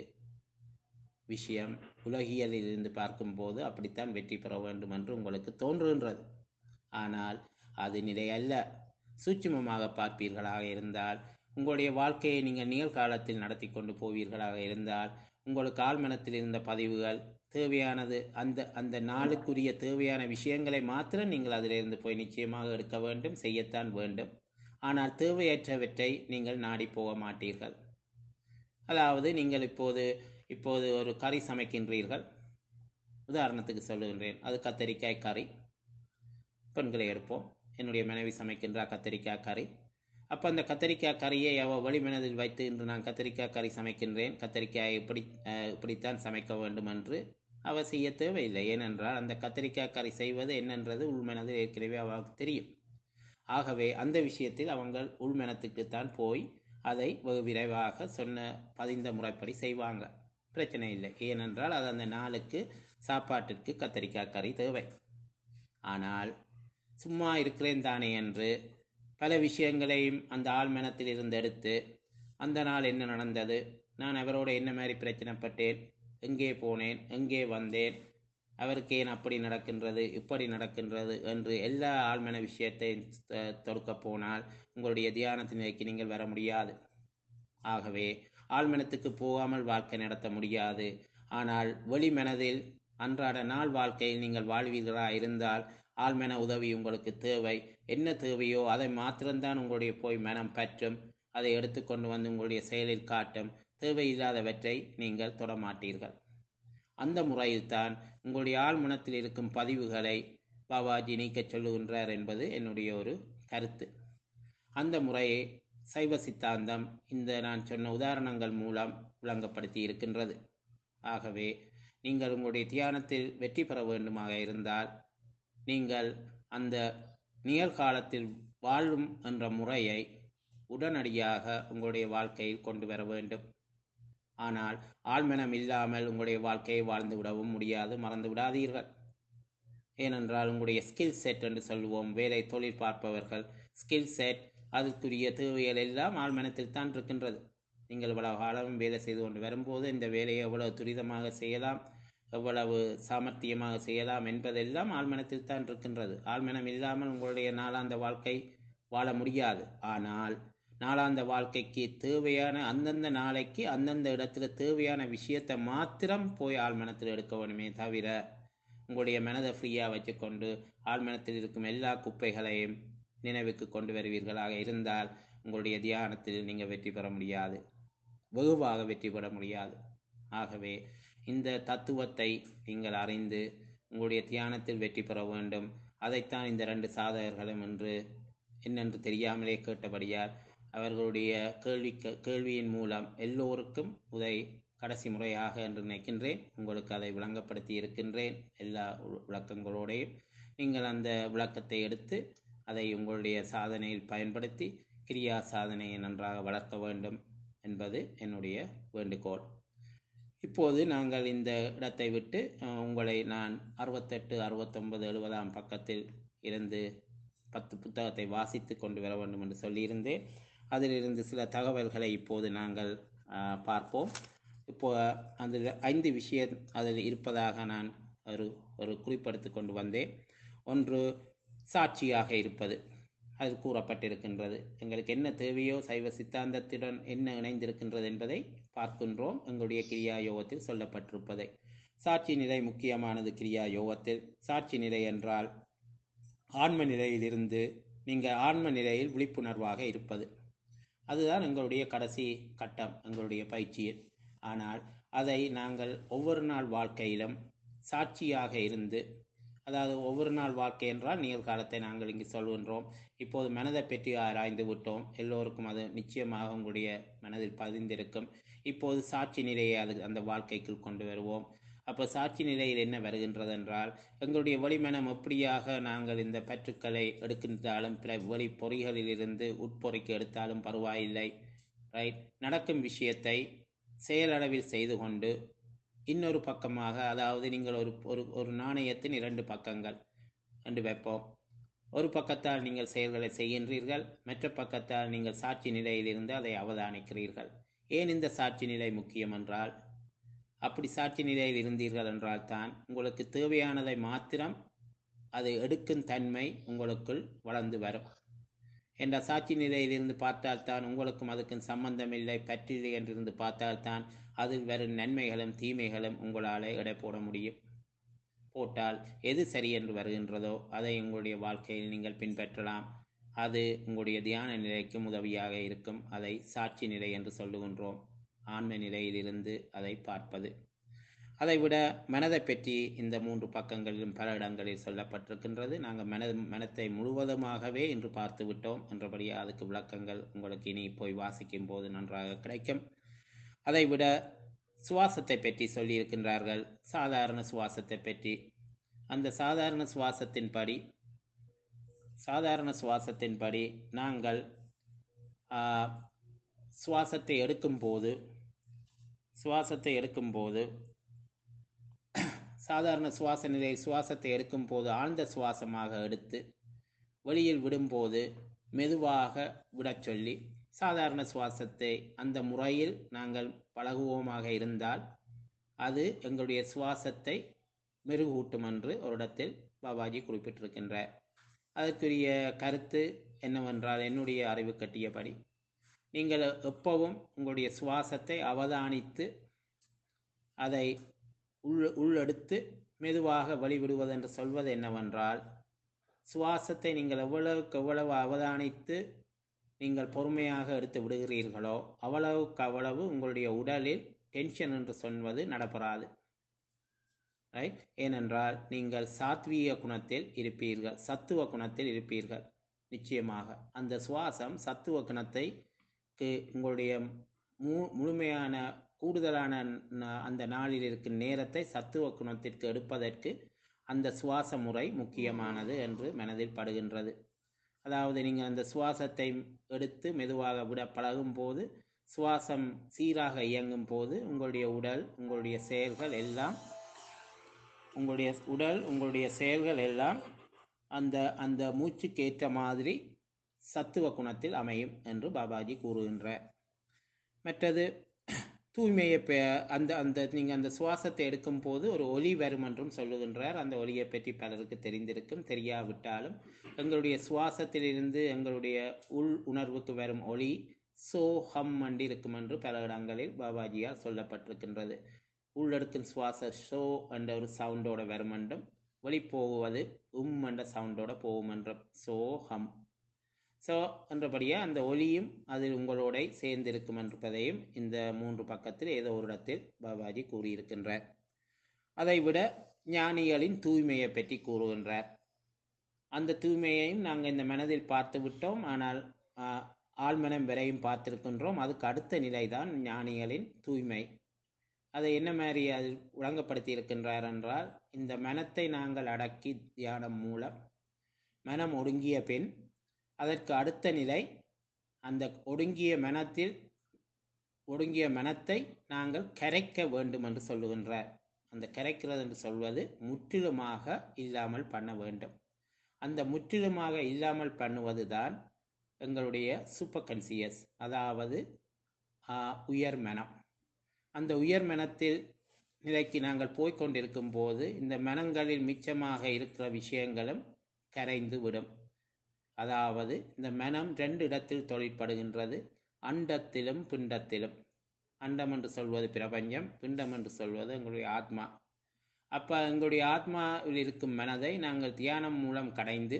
விஷயம் உலகியலில் இருந்து பார்க்கும்போது அப்படித்தான் வெற்றி பெற வேண்டும் என்று உங்களுக்கு தோன்றுகின்றது ஆனால் அது நிலை அல்ல சூட்சுமமாக பார்ப்பீர்களாக இருந்தால் உங்களுடைய வாழ்க்கையை நீங்கள் நிகழ்காலத்தில் நடத்தி கொண்டு போவீர்களாக இருந்தால் உங்களுக்கு ஆழ்மனத்தில் இருந்த பதிவுகள் தேவையானது அந்த அந்த நாளுக்குரிய தேவையான விஷயங்களை மாத்திரம் நீங்கள் அதிலிருந்து போய் நிச்சயமாக எடுக்க வேண்டும் செய்யத்தான் வேண்டும் ஆனால் தேவையற்றவற்றை நீங்கள் நாடி போக மாட்டீர்கள் அதாவது நீங்கள் இப்போது இப்போது ஒரு கறி சமைக்கின்றீர்கள் உதாரணத்துக்கு சொல்லுகின்றேன் அது கத்தரிக்காய் கறி பெண்களை எடுப்போம் என்னுடைய மனைவி சமைக்கின்றா கத்தரிக்காய் கறி அப்போ அந்த கத்தரிக்காய் கறியை அவள் வழிமனதில் வைத்து இன்று நான் கத்தரிக்காய் கறி சமைக்கின்றேன் கத்தரிக்காய் இப்படி அஹ், இப்படித்தான் சமைக்க வேண்டும் என்று அவ செய்ய தேவையில்லை ஏனென்றால் அந்த கத்தரிக்காய் கறி செய்வது என்னன்றது உள்மனதில் ஏற்கனவே அவளுக்கு தெரியும் ஆகவே அந்த விஷயத்தில் அவங்க உள்மனத்துக்குத்தான் போய் அதை வெகு விரைவாக சொன்ன பதிந்த முறைப்படி செய்வாங்க பிரச்சனை இல்லை ஏனென்றால் அது அந்த நாளுக்கு சாப்பாட்டிற்கு கத்தரிக்காய் கறி தேவை ஆனால் சும்மா இருக்கிறேன் தானே என்று பல விஷயங்களையும் அந்த ஆழ்மனத்தில் இருந்து எடுத்து அந்த நாள் என்ன நடந்தது நான் அவரோட என்ன மாதிரி பிரச்சனைப்பட்டேன் எங்கே போனேன் எங்கே வந்தேன் அவருக்கு ஏன் அப்படி நடக்கின்றது இப்படி நடக்கின்றது என்று எல்லா ஆழ்மன விஷயத்தையும் அஹ், தொடுக்க போனால் உங்களுடைய தியானத்தின் நிலைக்கு நீங்கள் வர முடியாது ஆகவே ஆழ்மனத்துக்கு போகாமல் வாழ்க்கை நடத்த முடியாது ஆனால் வெளிமனதில் அன்றாட நாள் வாழ்க்கையில் நீங்கள் வாழ்வீர்களா இருந்தால் ஆழ்மன உதவி உங்களுக்கு தேவை என்ன தேவையோ அதை மாத்திரம்தான் உங்களுடைய போய் மனம் பற்றும் அதை எடுத்துக்கொண்டு வந்து உங்களுடைய செயலில் காட்டும் தேவையில்லாதவற்றை நீங்கள் தொடமாட்டீர்கள் அந்த முறையில்தான் உங்களுடைய ஆழ்மனத்தில் இருக்கும் பதிவுகளை பாபாஜி நீக்கச் சொல்லுகின்றார் என்பது என்னுடைய ஒரு கருத்து அந்த முறையை சைவ சித்தாந்தம் இந்த நான் சொன்ன உதாரணங்கள் மூலம் விளங்கப்படுத்தி இருக்கின்றது ஆகவே நீங்கள் உங்களுடைய தியானத்தில் வெற்றி பெற வேண்டுமாக இருந்தால் நீங்கள் அந்த நிகழ்காலத்தில் வாழும் என்ற முறையை உடனடியாக உங்களுடைய வாழ்க்கையில் கொண்டு வர வேண்டும் ஆனால் ஆழ்மனம் இல்லாமல் உங்களுடைய வாழ்க்கையை வாழ்ந்து விடவும் முடியாது மறந்து விடாதீர்கள் ஏனென்றால் உங்களுடைய ஸ்கில் செட் என்று சொல்லுவோம் வேலை தொழில் பார்ப்பவர்கள் ஸ்கில் செட் அதற்குரிய தேவைகள் எல்லாம் ஆழ்மனத்தில் தான் இருக்கின்றது நீங்கள் இவ்வளவு காலம் வேலை செய்து கொண்டு வரும்போது இந்த வேலையை எவ்வளவு துரிதமாக செய்யலாம் எவ்வளவு சாமர்த்தியமாக செய்யலாம் என்பதெல்லாம் ஆழ்மனத்தில் தான் இருக்கின்றது ஆழ்மனம் இல்லாமல் உங்களுடைய நாளாந்த வாழ்க்கை வாழ முடியாது ஆனால் நாளாந்த வாழ்க்கைக்கு தேவையான அந்தந்த நாளைக்கு அந்தந்த இடத்துல தேவையான விஷயத்தை மாத்திரம் போய் ஆழ்மனத்தில் எடுக்க வேணுமே தவிர உங்களுடைய மனதை ஃப்ரீயாக வச்சுக்கொண்டு ஆழ்மனத்தில் இருக்கும் எல்லா குப்பைகளையும் நினைவுக்கு கொண்டு வருவீர்களாக இருந்தால் உங்களுடைய தியானத்தில் நீங்கள் வெற்றி பெற முடியாது வெகுவாக வெற்றி பெற முடியாது ஆகவே இந்த தத்துவத்தை நீங்கள் அறிந்து உங்களுடைய தியானத்தில் வெற்றி பெற வேண்டும் அதைத்தான் இந்த ரெண்டு சாதகர்களும் என்று என்னென்று தெரியாமலே கேட்டபடியால் அவர்களுடைய கேள்வி கேள்வியின் மூலம் எல்லோருக்கும் உதை கடைசி முறையாக என்று நினைக்கின்றேன் உங்களுக்கு அதை விளங்கப்படுத்தி இருக்கின்றேன் எல்லா வி- விளக்கங்களோடையும் நீங்கள் அந்த விளக்கத்தை எடுத்து அதை உங்களுடைய சாதனையில் பயன்படுத்தி கிரியா சாதனையை நன்றாக வளர்க்க வேண்டும் என்பது என்னுடைய வேண்டுகோள் இப்போது நாங்கள் இந்த இடத்தை விட்டு அஹ், உங்களை நான் அறுபத்தெட்டு அறுபத்தொன்பது எழுபதாம் பக்கத்தில் இருந்து பத்து புத்தகத்தை வாசித்து கொண்டு வர வேண்டும் என்று சொல்லியிருந்தேன் அதிலிருந்து சில தகவல்களை இப்போது நாங்கள் அஹ், பார்ப்போம் இப்போ அதில் ஐந்து விஷயம் அதில் இருப்பதாக நான் ஒரு ஒரு குறிப்பெடுத்து கொண்டு வந்தேன் ஒன்று சாட்சியாக இருப்பது அதில் கூறப்பட்டிருக்கின்றது எங்களுக்கு என்ன தேவையோ சைவ சித்தாந்தத்துடன் என்ன இணைந்திருக்கின்றது என்பதை பார்க்கின்றோம் எங்களுடைய கிரியா யோகத்தில் சொல்லப்பட்டிருப்பதை சாட்சி நிலை முக்கியமானது கிரியா யோகத்தில் சாட்சி நிலை என்றால் ஆன்ம நிலையிலிருந்து நீங்கள் ஆன்ம நிலையில் விழிப்புணர்வாக இருப்பது அதுதான் எங்களுடைய கடைசி கட்டம் எங்களுடைய பயிற்சியில் ஆனால் அதை நாங்கள் ஒவ்வொரு நாள் வாழ்க்கையிலும் சாட்சியாக இருந்து அதாவது ஒவ்வொரு நாள் வாழ்க்கை என்றால் நிகழ்காலத்தை நாங்கள் இங்கு சொல்கின்றோம் இப்போது மனதை பற்றி ஆராய்ந்து விட்டோம் எல்லோருக்கும் அது நிச்சயமாக உங்களுடைய மனதில் பதிந்திருக்கும் இப்போது சாட்சி நிலையை அது அந்த வாழ்க்கைக்குள் கொண்டு வருவோம் அப்போ சாட்சி நிலையில் என்ன வருகின்றது என்றால் எங்களுடைய வெளிமனம் எப்படியாக நாங்கள் இந்த பற்றுக்களை எடுக்கின்றாலும் பிற வெளி பொறிகளிலிருந்து உட்பொறிக்கு எடுத்தாலும் பரவாயில்லை ரைட் நடக்கும் விஷயத்தை செயலளவில் செய்து கொண்டு இன்னொரு பக்கமாக அதாவது நீங்கள் ஒரு ஒரு ஒரு நாணயத்தின் இரண்டு பக்கங்கள் என்று வைப்போம் ஒரு பக்கத்தால் நீங்கள் செயல்களை செய்கின்றீர்கள் மற்ற பக்கத்தால் நீங்கள் சாட்சி நிலையிலிருந்து அதை அவதானிக்கிறீர்கள் ஏன் இந்த சாட்சி நிலை முக்கியம் என்றால் அப்படி சாட்சி நிலையில் இருந்தீர்கள் என்றால் தான் உங்களுக்கு தேவையானதை மாத்திரம் அதை எடுக்கும் தன்மை உங்களுக்குள் வளர்ந்து வரும் என்ற சாட்சி நிலையிலிருந்து பார்த்தால்தான் உங்களுக்கும் அதுக்கும் சம்பந்தம் இல்லை பற்றில்லை என்றிருந்து பார்த்தால்தான் அதில் வரும் நன்மைகளும் தீமைகளும் உங்களால் எடை போட முடியும் போட்டால் எது சரி என்று வருகின்றதோ அதை உங்களுடைய வாழ்க்கையில் நீங்கள் பின்பற்றலாம் அது உங்களுடைய தியான நிலைக்கும் உதவியாக இருக்கும் அதை சாட்சி நிலை என்று சொல்லுகின்றோம் ஆன்ம நிலையிலிருந்து அதை பார்ப்பது அதைவிட மனதை பற்றி இந்த மூன்று பக்கங்களிலும் பல இடங்களில் சொல்லப்பட்டிருக்கின்றது நாங்கள் மன மனத்தை முழுவதுமாகவே இன்று பார்த்து விட்டோம் என்றபடியே அதுக்கு விளக்கங்கள் உங்களுக்கு இனி போய் வாசிக்கும் போது நன்றாக கிடைக்கும் அதைவிட சுவாசத்தை பற்றி சொல்லியிருக்கின்றார்கள் சாதாரண சுவாசத்தை பற்றி அந்த சாதாரண சுவாசத்தின்படி சாதாரண சுவாசத்தின்படி நாங்கள் ஆ, சுவாசத்தை எடுக்கும்போது சுவாசத்தை எடுக்கும்போது சாதாரண சுவாச நிலை சுவாசத்தை எடுக்கும்போது ஆழ்ந்த சுவாசமாக எடுத்து வெளியில் விடும்போது மெதுவாக விடச் சொல்லி சாதாரண சுவாசத்தை அந்த முறையில் நாங்கள் பழகுவோமாக இருந்தால் அது எங்களுடைய சுவாசத்தை மெருகூட்டும் என்று ஒரு இடத்தில் பாபாஜி குறிப்பிட்டிருக்கின்றார் அதற்குரிய கருத்து என்னவென்றால் என்னுடைய அறிவு கட்டியபடி நீங்கள் எப்பவும் உங்களுடைய சுவாசத்தை அவதானித்து அதை உள் உள்ளெடுத்து மெதுவாக வழிவிடுவது என்று சொல்வது என்னவென்றால் சுவாசத்தை நீங்கள் எவ்வளவுக்கு எவ்வளவு அவதானித்து நீங்கள் பொறுமையாக எடுத்து விடுகிறீர்களோ அவ்வளவுக்கு அவ்வளவு உங்களுடைய உடலில் டென்ஷன் என்று சொல்வது நடப்படாது ரைட் ஏனென்றால் நீங்கள் சாத்வீக குணத்தில் இருப்பீர்கள் சத்துவ குணத்தில் இருப்பீர்கள் நிச்சயமாக அந்த சுவாசம் சத்துவ குணத்தை க்கு உங்களுடைய மு முழுமையான கூடுதலான ந- அந்த நாளில் இருக்கும் நேரத்தை சத்துவ குணத்திற்கு எடுப்பதற்கு அந்த சுவாச முறை முக்கியமானது என்று மனதில் படுகின்றது அதாவது நீங்கள் அந்த சுவாசத்தை எடுத்து மெதுவாக விட பழகும் போது சுவாசம் சீராக இயங்கும் போது உங்களுடைய உடல் உங்களுடைய செயல்கள் எல்லாம் உங்களுடைய உடல் உங்களுடைய செயல்கள் எல்லாம் அந்த அந்த மூச்சுக்கு ஏற்ற மாதிரி சத்துவ குணத்தில் அமையும் என்று பாபாஜி கூறுகின்றார் மற்றது தூய்மையை பெ அந்த அந்த நீங்கள் அந்த சுவாசத்தை எடுக்கும் போது ஒரு ஒலி வரும் என்றும் சொல்லுகின்றார் அந்த ஒலியை பற்றி பலருக்கு தெரிந்திருக்கும் தெரியாவிட்டாலும் எங்களுடைய சுவாசத்திலிருந்து எங்களுடைய உள் உணர்வுக்கு வரும் ஒலி சோ ஹம் அண்டி இருக்கும் என்று பல இடங்களில் பாபாஜியால் சொல்லப்பட்டிருக்கின்றது உள்ளெடுக்கும் சுவாச ஷோ என்ற ஒரு சவுண்டோட வரும் என்றும் வெளிப்போகுவது உம் என்ற சவுண்டோட போகும் என்ற சோ ஹம் ஸோ என்றபடியே அந்த ஒலியும் அதில் உங்களோட சேர்ந்திருக்கும் என்பதையும் இந்த மூன்று பக்கத்தில் ஏதோ ஒரு இடத்தில் பாபாஜி கூறியிருக்கின்றார் அதைவிட ஞானிகளின் தூய்மையை பற்றி கூறுகின்றார் அந்த தூய்மையையும் நாங்கள் இந்த மனதில் பார்த்து விட்டோம் ஆனால் ஆ, ஆழ்மனம் வரையும் பார்த்திருக்கின்றோம் அதுக்கு அடுத்த நிலைதான் ஞானிகளின் தூய்மை அதை என்ன மாதிரி அதில் விளங்கப்படுத்தி இருக்கின்றார் என்றால் இந்த மனத்தை நாங்கள் அடக்கி தியானம் மூலம் மனம் ஒடுங்கிய பின் அதற்கு அடுத்த நிலை அந்த ஒடுங்கிய மனத்தில் ஒடுங்கிய மனத்தை நாங்கள் கரைக்க வேண்டும் என்று சொல்லுகின்றார் அந்த கரைக்கிறது என்று சொல்வது முற்றிலுமாக இல்லாமல் பண்ண வேண்டும் அந்த முற்றிலுமாக இல்லாமல் பண்ணுவது தான் எங்களுடைய சூப்பர் கன்சியஸ் அதாவது ஆ, உயர் மனம் அந்த உயர் மனத்தில் நிலைக்கு நாங்கள் போய்க்கொண்டிருக்கும் போது இந்த மனங்களில் மிச்சமாக இருக்கிற விஷயங்களும் கரைந்து விடும் அதாவது இந்த மனம் ரெண்டு இடத்தில் தொழிற்படுகின்றது அண்டத்திலும் பிண்டத்திலும் அண்டம் என்று சொல்வது பிரபஞ்சம் பிண்டம் என்று சொல்வது எங்களுடைய ஆத்மா அப்போ எங்களுடைய ஆத்மாவில் இருக்கும் மனதை நாங்கள் தியானம் மூலம் கடைந்து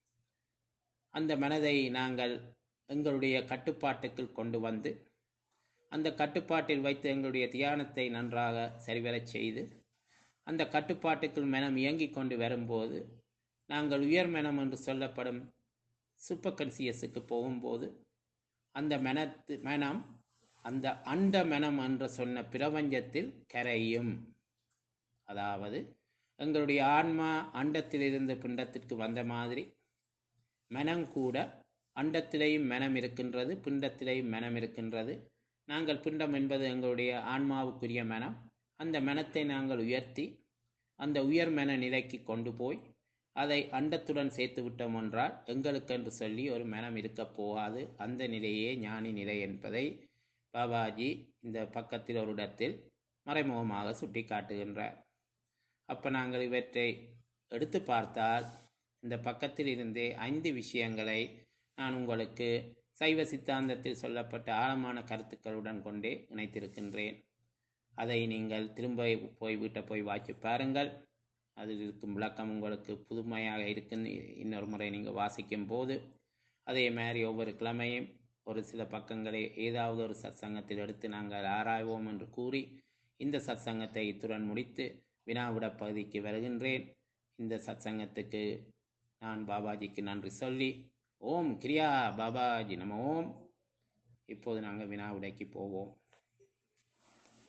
அந்த மனதை நாங்கள் எங்களுடைய கட்டுப்பாட்டுக்குள் கொண்டு வந்து அந்த கட்டுப்பாட்டில் வைத்து எங்களுடைய தியானத்தை நன்றாக சரிவரச் செய்து அந்த கட்டுப்பாட்டுக்குள் மனம் இயங்கிக் கொண்டு வரும்போது நாங்கள் உயர் மனம் என்று சொல்லப்படும் சூப்பர் கன்சியஸுக்கு போகும்போது அந்த மனத்து மனம் அந்த அண்ட மனம் என்று சொன்ன பிரபஞ்சத்தில் கரையும் அதாவது எங்களுடைய ஆன்மா அண்டத்திலிருந்து பிண்டத்திற்கு வந்த மாதிரி மனம் கூட அண்டத்திலேயும் மனம் இருக்கின்றது பிண்டத்திலேயும் மனம் இருக்கின்றது நாங்கள் பிண்டம் என்பது எங்களுடைய ஆன்மாவுக்குரிய மனம் அந்த மனத்தை நாங்கள் உயர்த்தி அந்த உயர் மன நிலைக்கு கொண்டு போய் அதை அண்டத்துடன் சேர்த்து விட்டோம் என்றால் எங்களுக்கென்று சொல்லி ஒரு மனம் இருக்க போகாது அந்த நிலையே ஞானி நிலை என்பதை பாபாஜி இந்த பக்கத்தில் ஒரு இடத்தில் மறைமுகமாக சுட்டி காட்டுகின்றார் அப்போ நாங்கள் இவற்றை எடுத்து பார்த்தால் இந்த பக்கத்தில் இருந்தே ஐந்து விஷயங்களை நான் உங்களுக்கு சைவ சித்தாந்தத்தில் சொல்லப்பட்ட ஆழமான கருத்துக்களுடன் கொண்டே இணைத்திருக்கின்றேன் அதை நீங்கள் திரும்ப போய் வீட்டை போய் வாசி பாருங்கள் அதில் இருக்கும் விளக்கம் உங்களுக்கு புதுமையாக இருக்குன்னு இன்னொரு முறை நீங்கள் வாசிக்கும் போது அதே மாதிரி ஒவ்வொரு கிழமையும் ஒரு சில பக்கங்களை ஏதாவது ஒரு சத்சங்கத்தில் எடுத்து நாங்கள் ஆராய்வோம் என்று கூறி இந்த சத்சங்கத்தை இத்துடன் முடித்து வினாவிட பகுதிக்கு வருகின்றேன் இந்த சத்சங்கத்துக்கு நான் பாபாஜிக்கு நன்றி சொல்லி ஓம் கிரியா பாபாஜி நம ஓம் இப்போது நாங்கள் வினாவிடைக்கு போவோம்